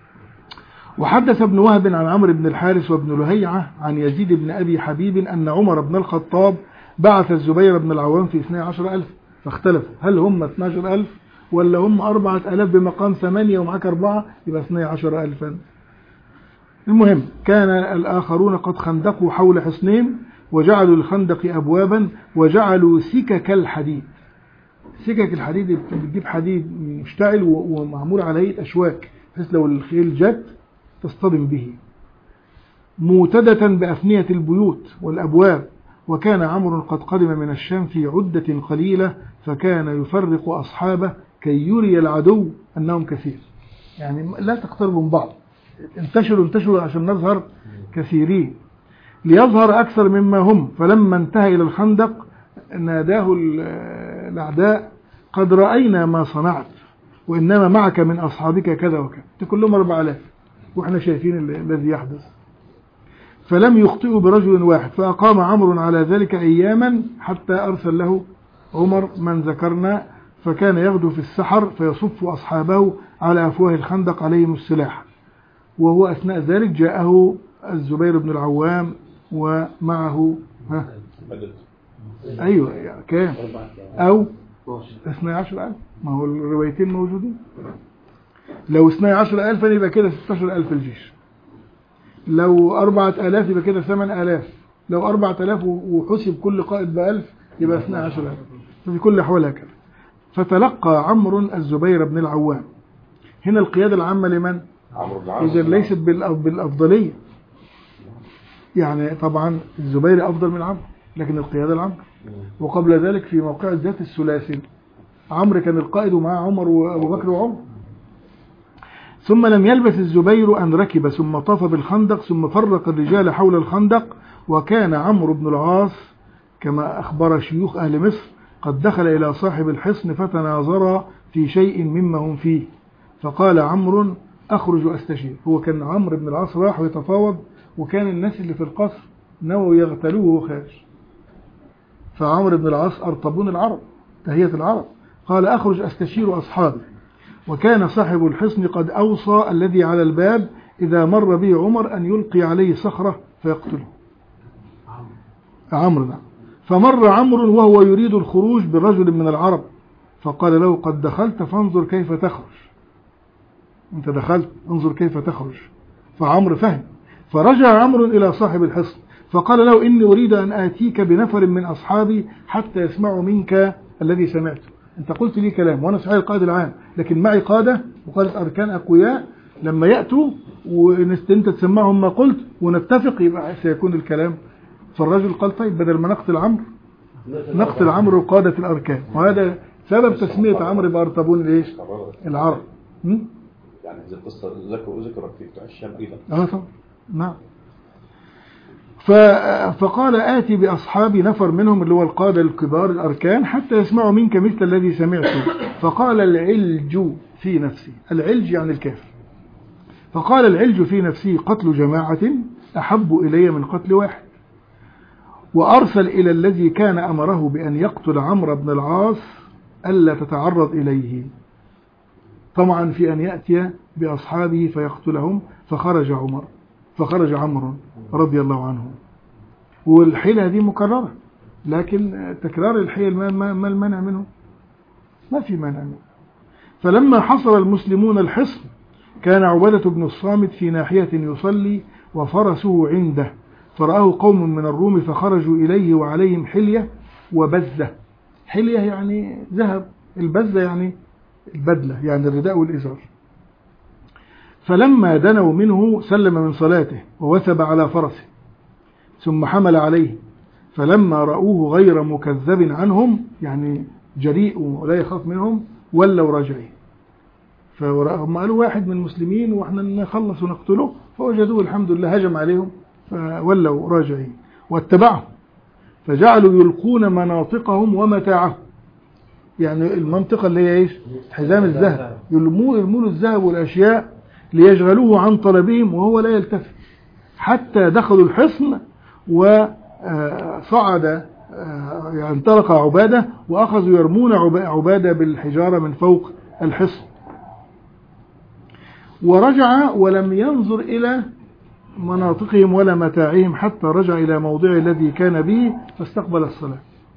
وحدث ابن وهب عن عمرو بن الحارث وابن لهيعة عن يزيد بن أبي حبيب أن عمر بن الخطاب بعث الزبير بن العوام في 12 ألف فاختلف هل هم 12 ألف ولا هم 4000 بمقام ثمانية ومعك أربعة يبقى 12 ألفا المهم كان الآخرون قد خندقوا حول حصنين وجعلوا الخندق أبوابا وجعلوا سكك الحديد سكك الحديد بتجيب حديد مشتعل ومعمول عليه أشواك بحيث لو الخيل جت تصطدم به موتدة بأفنية البيوت والأبواب وكان عمرو قد قدم من الشام في عدة قليلة فكان يفرق أصحابه كي يري العدو أنهم كثير يعني لا تقتربوا من بعض انتشروا انتشروا عشان نظهر كثيرين ليظهر أكثر مما هم فلما انتهى إلى الخندق ناداه الأعداء قد رأينا ما صنعت وإنما معك من أصحابك كذا وكذا كلهم أربع آلاف وإحنا شايفين الذي يحدث فلم يخطئوا برجل واحد فأقام عمرو على ذلك أياما حتى أرسل له عمر من ذكرنا فكان يغدو في السحر فيصف أصحابه على أفواه الخندق عليهم السلاح وهو أثناء ذلك جاءه الزبير بن العوام ومعه ها أيوة يعني كام أو 12000 ما هو الروايتين موجودين لو 12000 يبقى كده 16000 الجيش لو 4000 يبقى كده 8000 لو 4000 وحسب كل قائد ب 1000 يبقى 12000 ففي كل أحوال هكذا فتلقى عمرو الزبير بن العوام هنا القيادة العامة لمن؟ إذا ليست بالأفضلية يعني طبعا الزبير أفضل من عمرو لكن القيادة العامة وقبل ذلك في موقع ذات السلاسل عمرو كان القائد ومعه عمر وأبو بكر وعمر ثم لم يلبث الزبير أن ركب ثم طاف بالخندق ثم فرق الرجال حول الخندق وكان عمرو بن العاص كما أخبر شيوخ أهل مصر قد دخل إلى صاحب الحصن فتناظرا في شيء مما هم فيه فقال عمرو أخرج أستشير هو كان عمرو بن العاص راح ويتفاوض وكان الناس اللي في القصر نووا يغتالوه وهو خارج فعمرو بن العاص أرطبون العرب تهية العرب قال أخرج أستشير أصحابي وكان صاحب الحصن قد أوصى الذي على الباب إذا مر به عمر أن يلقي عليه صخرة فيقتله عمرو ده فمر عمرو وهو يريد الخروج برجل من العرب فقال له قد دخلت فانظر كيف تخرج انت دخلت انظر كيف تخرج فعمرو فهم فرجع عمرو إلى صاحب الحصن فقال له إني أريد أن آتيك بنفر من أصحابي حتى يسمعوا منك الذي سمعته أنت قلت لي كلام وأنا صحيح القائد العام لكن معي قادة وقادة أركان أقوياء لما يأتوا وأنت تسمعهم ما قلت ونتفق يبقى سيكون الكلام فالرجل قال طيب بدل ما نقتل عمرو نقتل عمرو قادة الأركان وهذا سبب تسمية عمرو بأرطبون ليش العرب م? يعني هذه القصة ذكر ذكرت في بتوع الشام أيضا اه طبعا نعم ف... فقال آتي بأصحابي نفر منهم اللي هو القادة الكبار الأركان حتى يسمعوا منك مثل الذي سمعته فقال العلج في نفسي العلج يعني الكافر فقال العلج في نفسي قتل جماعة أحب إلي من قتل واحد وأرسل إلى الذي كان أمره بأن يقتل عمرو بن العاص ألا تتعرض إليه طمعا في أن يأتي بأصحابه فيقتلهم فخرج عمر فخرج عمرو رضي الله عنه والحيلة دي مكررة لكن تكرار الحيل ما, ما, ما المنع منه ما في مانع منه فلما حصل المسلمون الحصن كان عبادة بن الصامت في ناحية يصلي وفرسه عنده فرآه قوم من الروم فخرجوا إليه وعليهم حلية وبزة حلية يعني ذهب البزة يعني البدلة يعني الرداء والإزار فلما دنوا منه سلم من صلاته ووثب على فرسه ثم حمل عليه فلما رأوه غير مكذب عنهم يعني جريء ولا يخاف منهم ولوا راجعين فهم قالوا واحد من المسلمين واحنا نخلص ونقتله فوجدوه الحمد لله هجم عليهم فولوا راجعين واتبعهم فجعلوا يلقون مناطقهم ومتاعهم يعني المنطقة اللي هي ايش حزام الذهب يلموا يرمون الذهب والاشياء ليشغلوه عن طلبهم وهو لا يلتفت حتى دخلوا الحصن وصعد يعني انطلق عبادة وأخذوا يرمون عبادة بالحجارة من فوق الحصن ورجع ولم ينظر إلى مناطقهم ولا متاعهم حتى رجع إلى موضع الذي كان به فاستقبل الصلاة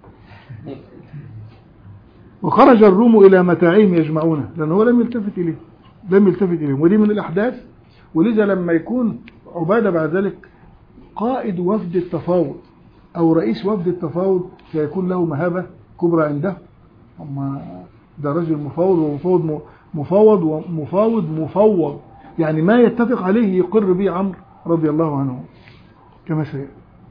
وخرج الروم إلى متاعهم يجمعونه لأنه لم يلتفت إليه لم يلتفت إليهم ودي من الأحداث ولذا لما يكون عبادة بعد ذلك قائد وفد التفاوض أو رئيس وفد التفاوض سيكون له مهابة كبرى عنده أما ده رجل مفاوض ومفاوض مفاوض ومفاوض مفوض يعني ما يتفق عليه يقر به عمرو رضي الله عنه كما سيأتي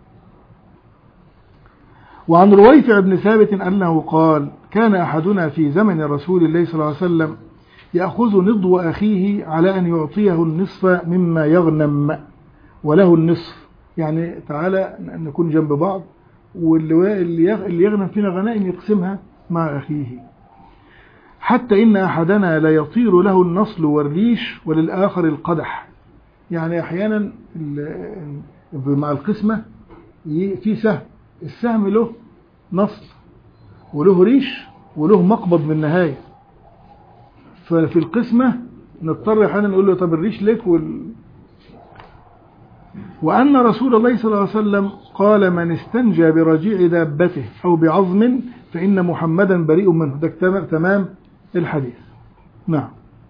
وعن رويفع بن ثابت أنه قال كان أحدنا في زمن رسول الله صلى الله عليه وسلم يأخذ نضو أخيه على أن يعطيه النصف مما يغنم وله النصف يعني تعالى نكون جنب بعض واللي يغنم فينا غنائم يقسمها مع أخيه حتى إن أحدنا لا يطير له النصل والريش وللآخر القدح يعني أحيانا مع القسمة في سهم السهم له نصل وله ريش وله مقبض من النهاية ففي القسمة نضطر احيانا نقول له طب الريش لك وال... وأن رسول الله صلى الله عليه وسلم قال من استنجى برجيع دابته أو بعظم فإن محمدا بريء منه ده تمام الحديث نعم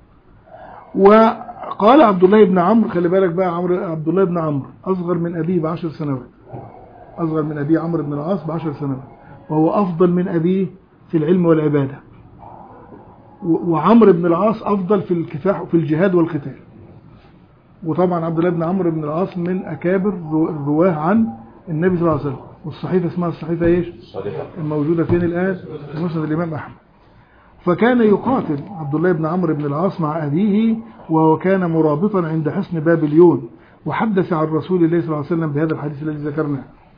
وقال عبد الله بن عمرو خلي بالك بقى عمرو عبد الله بن عمرو أصغر من أبيه بعشر سنوات أصغر من أبيه عمرو بن العاص بعشر سنوات وهو أفضل من أبيه في العلم والعبادة وعمرو بن العاص أفضل في الكفاح في الجهاد والقتال وطبعا عبد الله بن عمرو بن العاص من أكابر الرواه عن النبي صلى الله عليه وسلم والصحيفة اسمها الصحيفة ايش الموجودة فين الآن في مسند الإمام أحمد فكان يقاتل عبد الله بن عمرو بن العاص مع أبيه وهو كان مرابطا عند حصن بابليون وحدث عن رسول الله صلى الله عليه وسلم بهذا الحديث الذي ذكرناه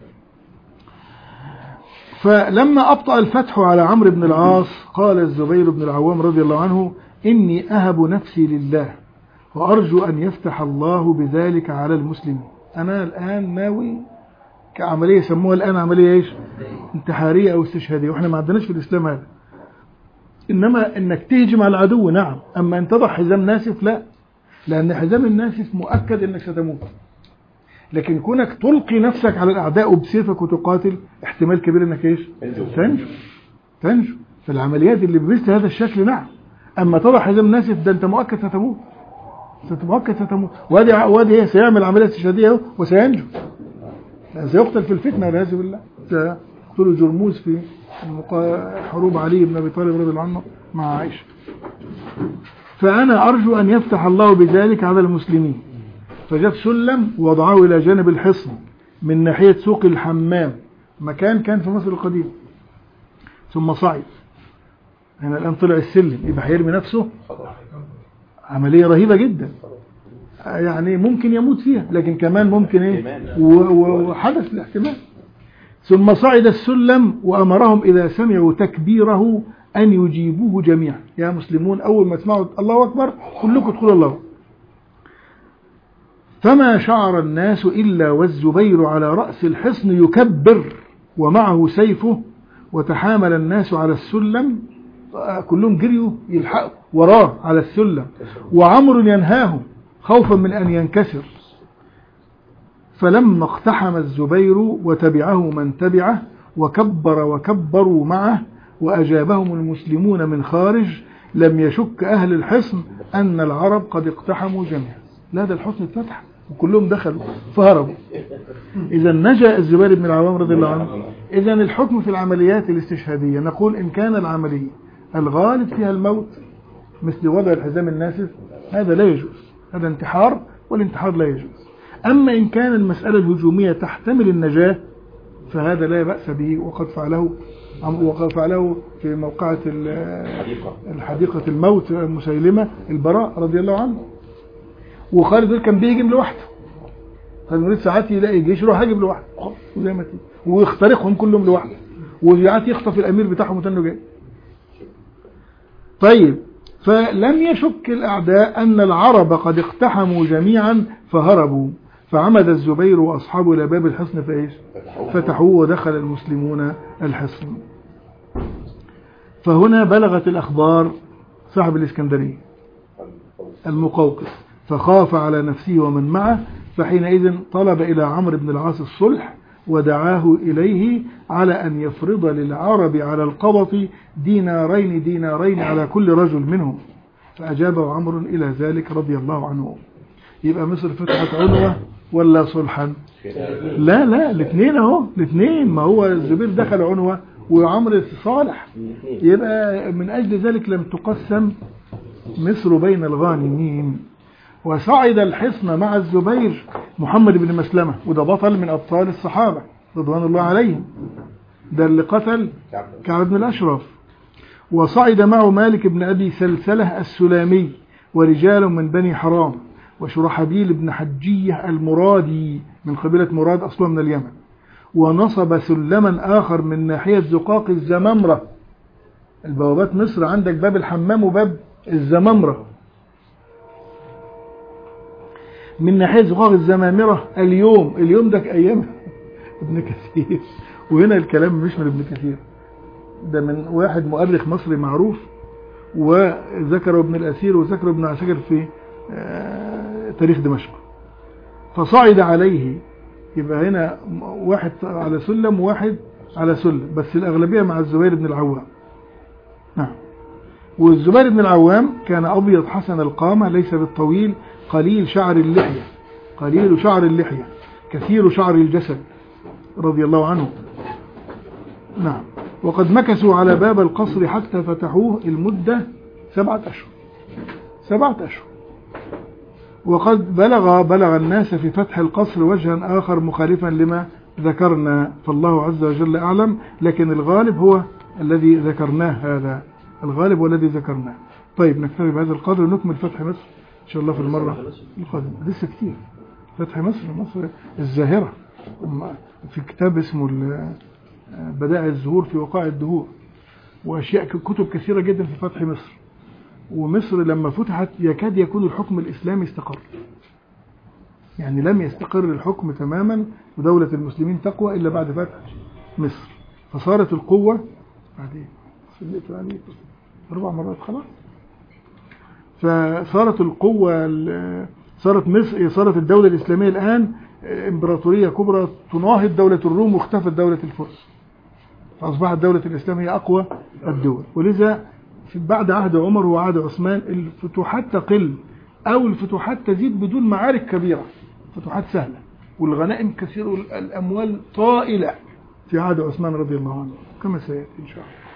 فلما أبطأ الفتح على عمرو بن العاص قال الزبير بن العوام رضي الله عنه إني أهب نفسي لله وأرجو أن يفتح الله بذلك على المسلمين أنا الآن ناوي كعملية يسموها الآن عملية إيش انتحارية أو استشهادية وإحنا ما عندناش في الإسلام هذا إنما إنك تهجم على العدو نعم أما أن تضع حزام ناسف لا لأن حزام الناسف مؤكد أنك ستموت لكن كونك تلقي نفسك على الأعداء وبسيفك وتقاتل احتمال كبير أنك إيش تنجو. تنجو تنجو في العمليات اللي بمثل هذا الشكل نعم أما تضع حزام ناسف ده أنت مؤكد ستموت أنت مؤكد ستموت وادي وادي إيه سيعمل عملية استشهادية أهو وسينجو سيقتل في الفتنة والعياذ بالله سيقتل جرموز في المقا- حروب علي بن أبي طالب رضي الله عنه مع عائشة فأنا أرجو أن يفتح الله بذلك على المسلمين فجاب سلم ووضعه إلى جانب الحصن من ناحية سوق الحمام مكان كان في مصر القديمة ثم صعد هنا الآن طلع السلم يبقى هيرمي نفسه خطر عملية رهيبة جدا يعني ممكن يموت فيها لكن كمان ممكن ايه احتمال. و- و- وحدث الاحتمال ثم صعد السلم وأمرهم إذا سمعوا تكبيره أن يجيبوه جميعا يا مسلمون أول ما تسمعوا الله أكبر كلكم ادخلوا الله فما شعر الناس إلا والزبير على رأس الحصن يكبر ومعه سيفه وتحامل الناس على السلم كلهم جريوا يلحقوا وراه على السلم وعمر ينهاهم خوفا من أن ينكسر فلما اقتحم الزبير وتبعه من تبعه وكبر وكبروا معه وأجابهم المسلمون من خارج لم يشك أهل الحصن أن العرب قد اقتحموا جميعا لا ده الحصن اتفتح وكلهم دخلوا فهربوا إذا نجا الزبير بن العوام رضي الله عنه إذا الحكم في العمليات الاستشهادية نقول إن كان العملية الغالب فيها الموت مثل وضع الحزام الناسف هذا لا يجوز هذا انتحار والانتحار لا يجوز أما إن كان المسألة الهجومية تحتمل النجاة فهذا لا بأس به وقد فعله وقد فعله في موقعة ال- حديقة الحديقة الموت مسيلمة البراء رضي الله عنه وخالد بن كان بيهجم لوحده خالد بن ساعات يلاقي جيش يروح هاجم لوحده وزي ما تيجي ويخترقهم كلهم لوحده وساعات يخطف الامير بتاعهم وتنه جاي طيب فلم يشك الأعداء أن العرب قد اقتحموا جميعا فهربوا فعمد الزبير وأصحابه إلى باب الحصن فإيش فتحوه فتحوه ودخل المسلمون الحصن فهنا بلغت الأخبار صاحب الإسكندرية المقوقس فخاف على نفسه ومن معه فحينئذ طلب إلى عمرو بن العاص الصلح ودعاه إليه على أن يفرض للعرب على القبط دينارين دينارين على كل رجل منهم فأجابه عمرو إلى ذلك رضي الله عنه يبقى مصر فتحت عنوة ولا صلحا لا لا الاثنين اهو الاثنين ما هو الزبير دخل عنوة وعمرو صالح يبقى من أجل ذلك لم تقسم مصر بين الغانمين وصعد الحصن مع الزبير محمد بن مسلمة وده بطل من أبطال الصحابة رضوان الله عليهم ده اللي قتل كعب بن الأشرف وصعد معه مالك بن أبي سلسلة السلامي ورجال من بني حرام وشرحبيل بن حجية المرادي من قبيلة مراد أصلا من اليمن ونصب سلما آخر من ناحية زقاق الزمامرة البوابات مصر عندك باب الحمام وباب الزمامرة من ناحية زقاق الزمامرة اليوم اليوم ده أيام ابن كثير وهنا الكلام مش من ابن كثير ده من واحد مؤرخ مصري معروف وذكره ابن الأثير وذكره ابن عساكر في آه، تاريخ دمشق فصعد عليه يبقى هنا واحد على سلم وواحد على سلم بس الأغلبية مع الزبير بن العوام نعم والزبير بن العوام كان أبيض حسن القامة ليس بالطويل قليل شعر اللحية قليل شعر اللحية كثير شعر الجسد رضي الله عنه نعم وقد مكثوا على باب القصر حتى فتحوه المدة سبعة أشهر سبعة أشهر وقد بلغ بلغ الناس في فتح القصر وجها آخر مخالفا لما ذكرنا فالله عز وجل أعلم لكن الغالب هو الذي ذكرناه هذا الغالب هو الذي ذكرناه طيب نكتفي بهذا القدر ونكمل فتح مصر إن شاء الله في المرة القادمة لسه كتير فتح مصر مصر الزاهرة في كتاب اسمه ال- بدائع الزهور في وقائع الدهور وأشياء كتب كثيرة جدا في فتح مصر ومصر لما فتحت يكاد يكون الحكم الإسلامي استقر يعني لم يستقر الحكم تماما ودولة المسلمين تقوى إلا بعد فتح مصر فصارت القوة بعدين سليت عليك أربع مرات خلاص فصارت القوة ال- صارت مصر صارت الدولة الإسلامية الآن إمبراطورية كبرى تناهض دولة الروم واختفت دولة الفرس فأصبحت الدولة الإسلامية أقوى الدول ولذا في بعد عهد عمر وعهد عثمان الفتوحات تقل أو الفتوحات تزيد بدون معارك كبيرة فتوحات سهلة والغنائم كثيرة والأموال طائلة في عهد عثمان رضي الله عنه كما سيأتي إن شاء الله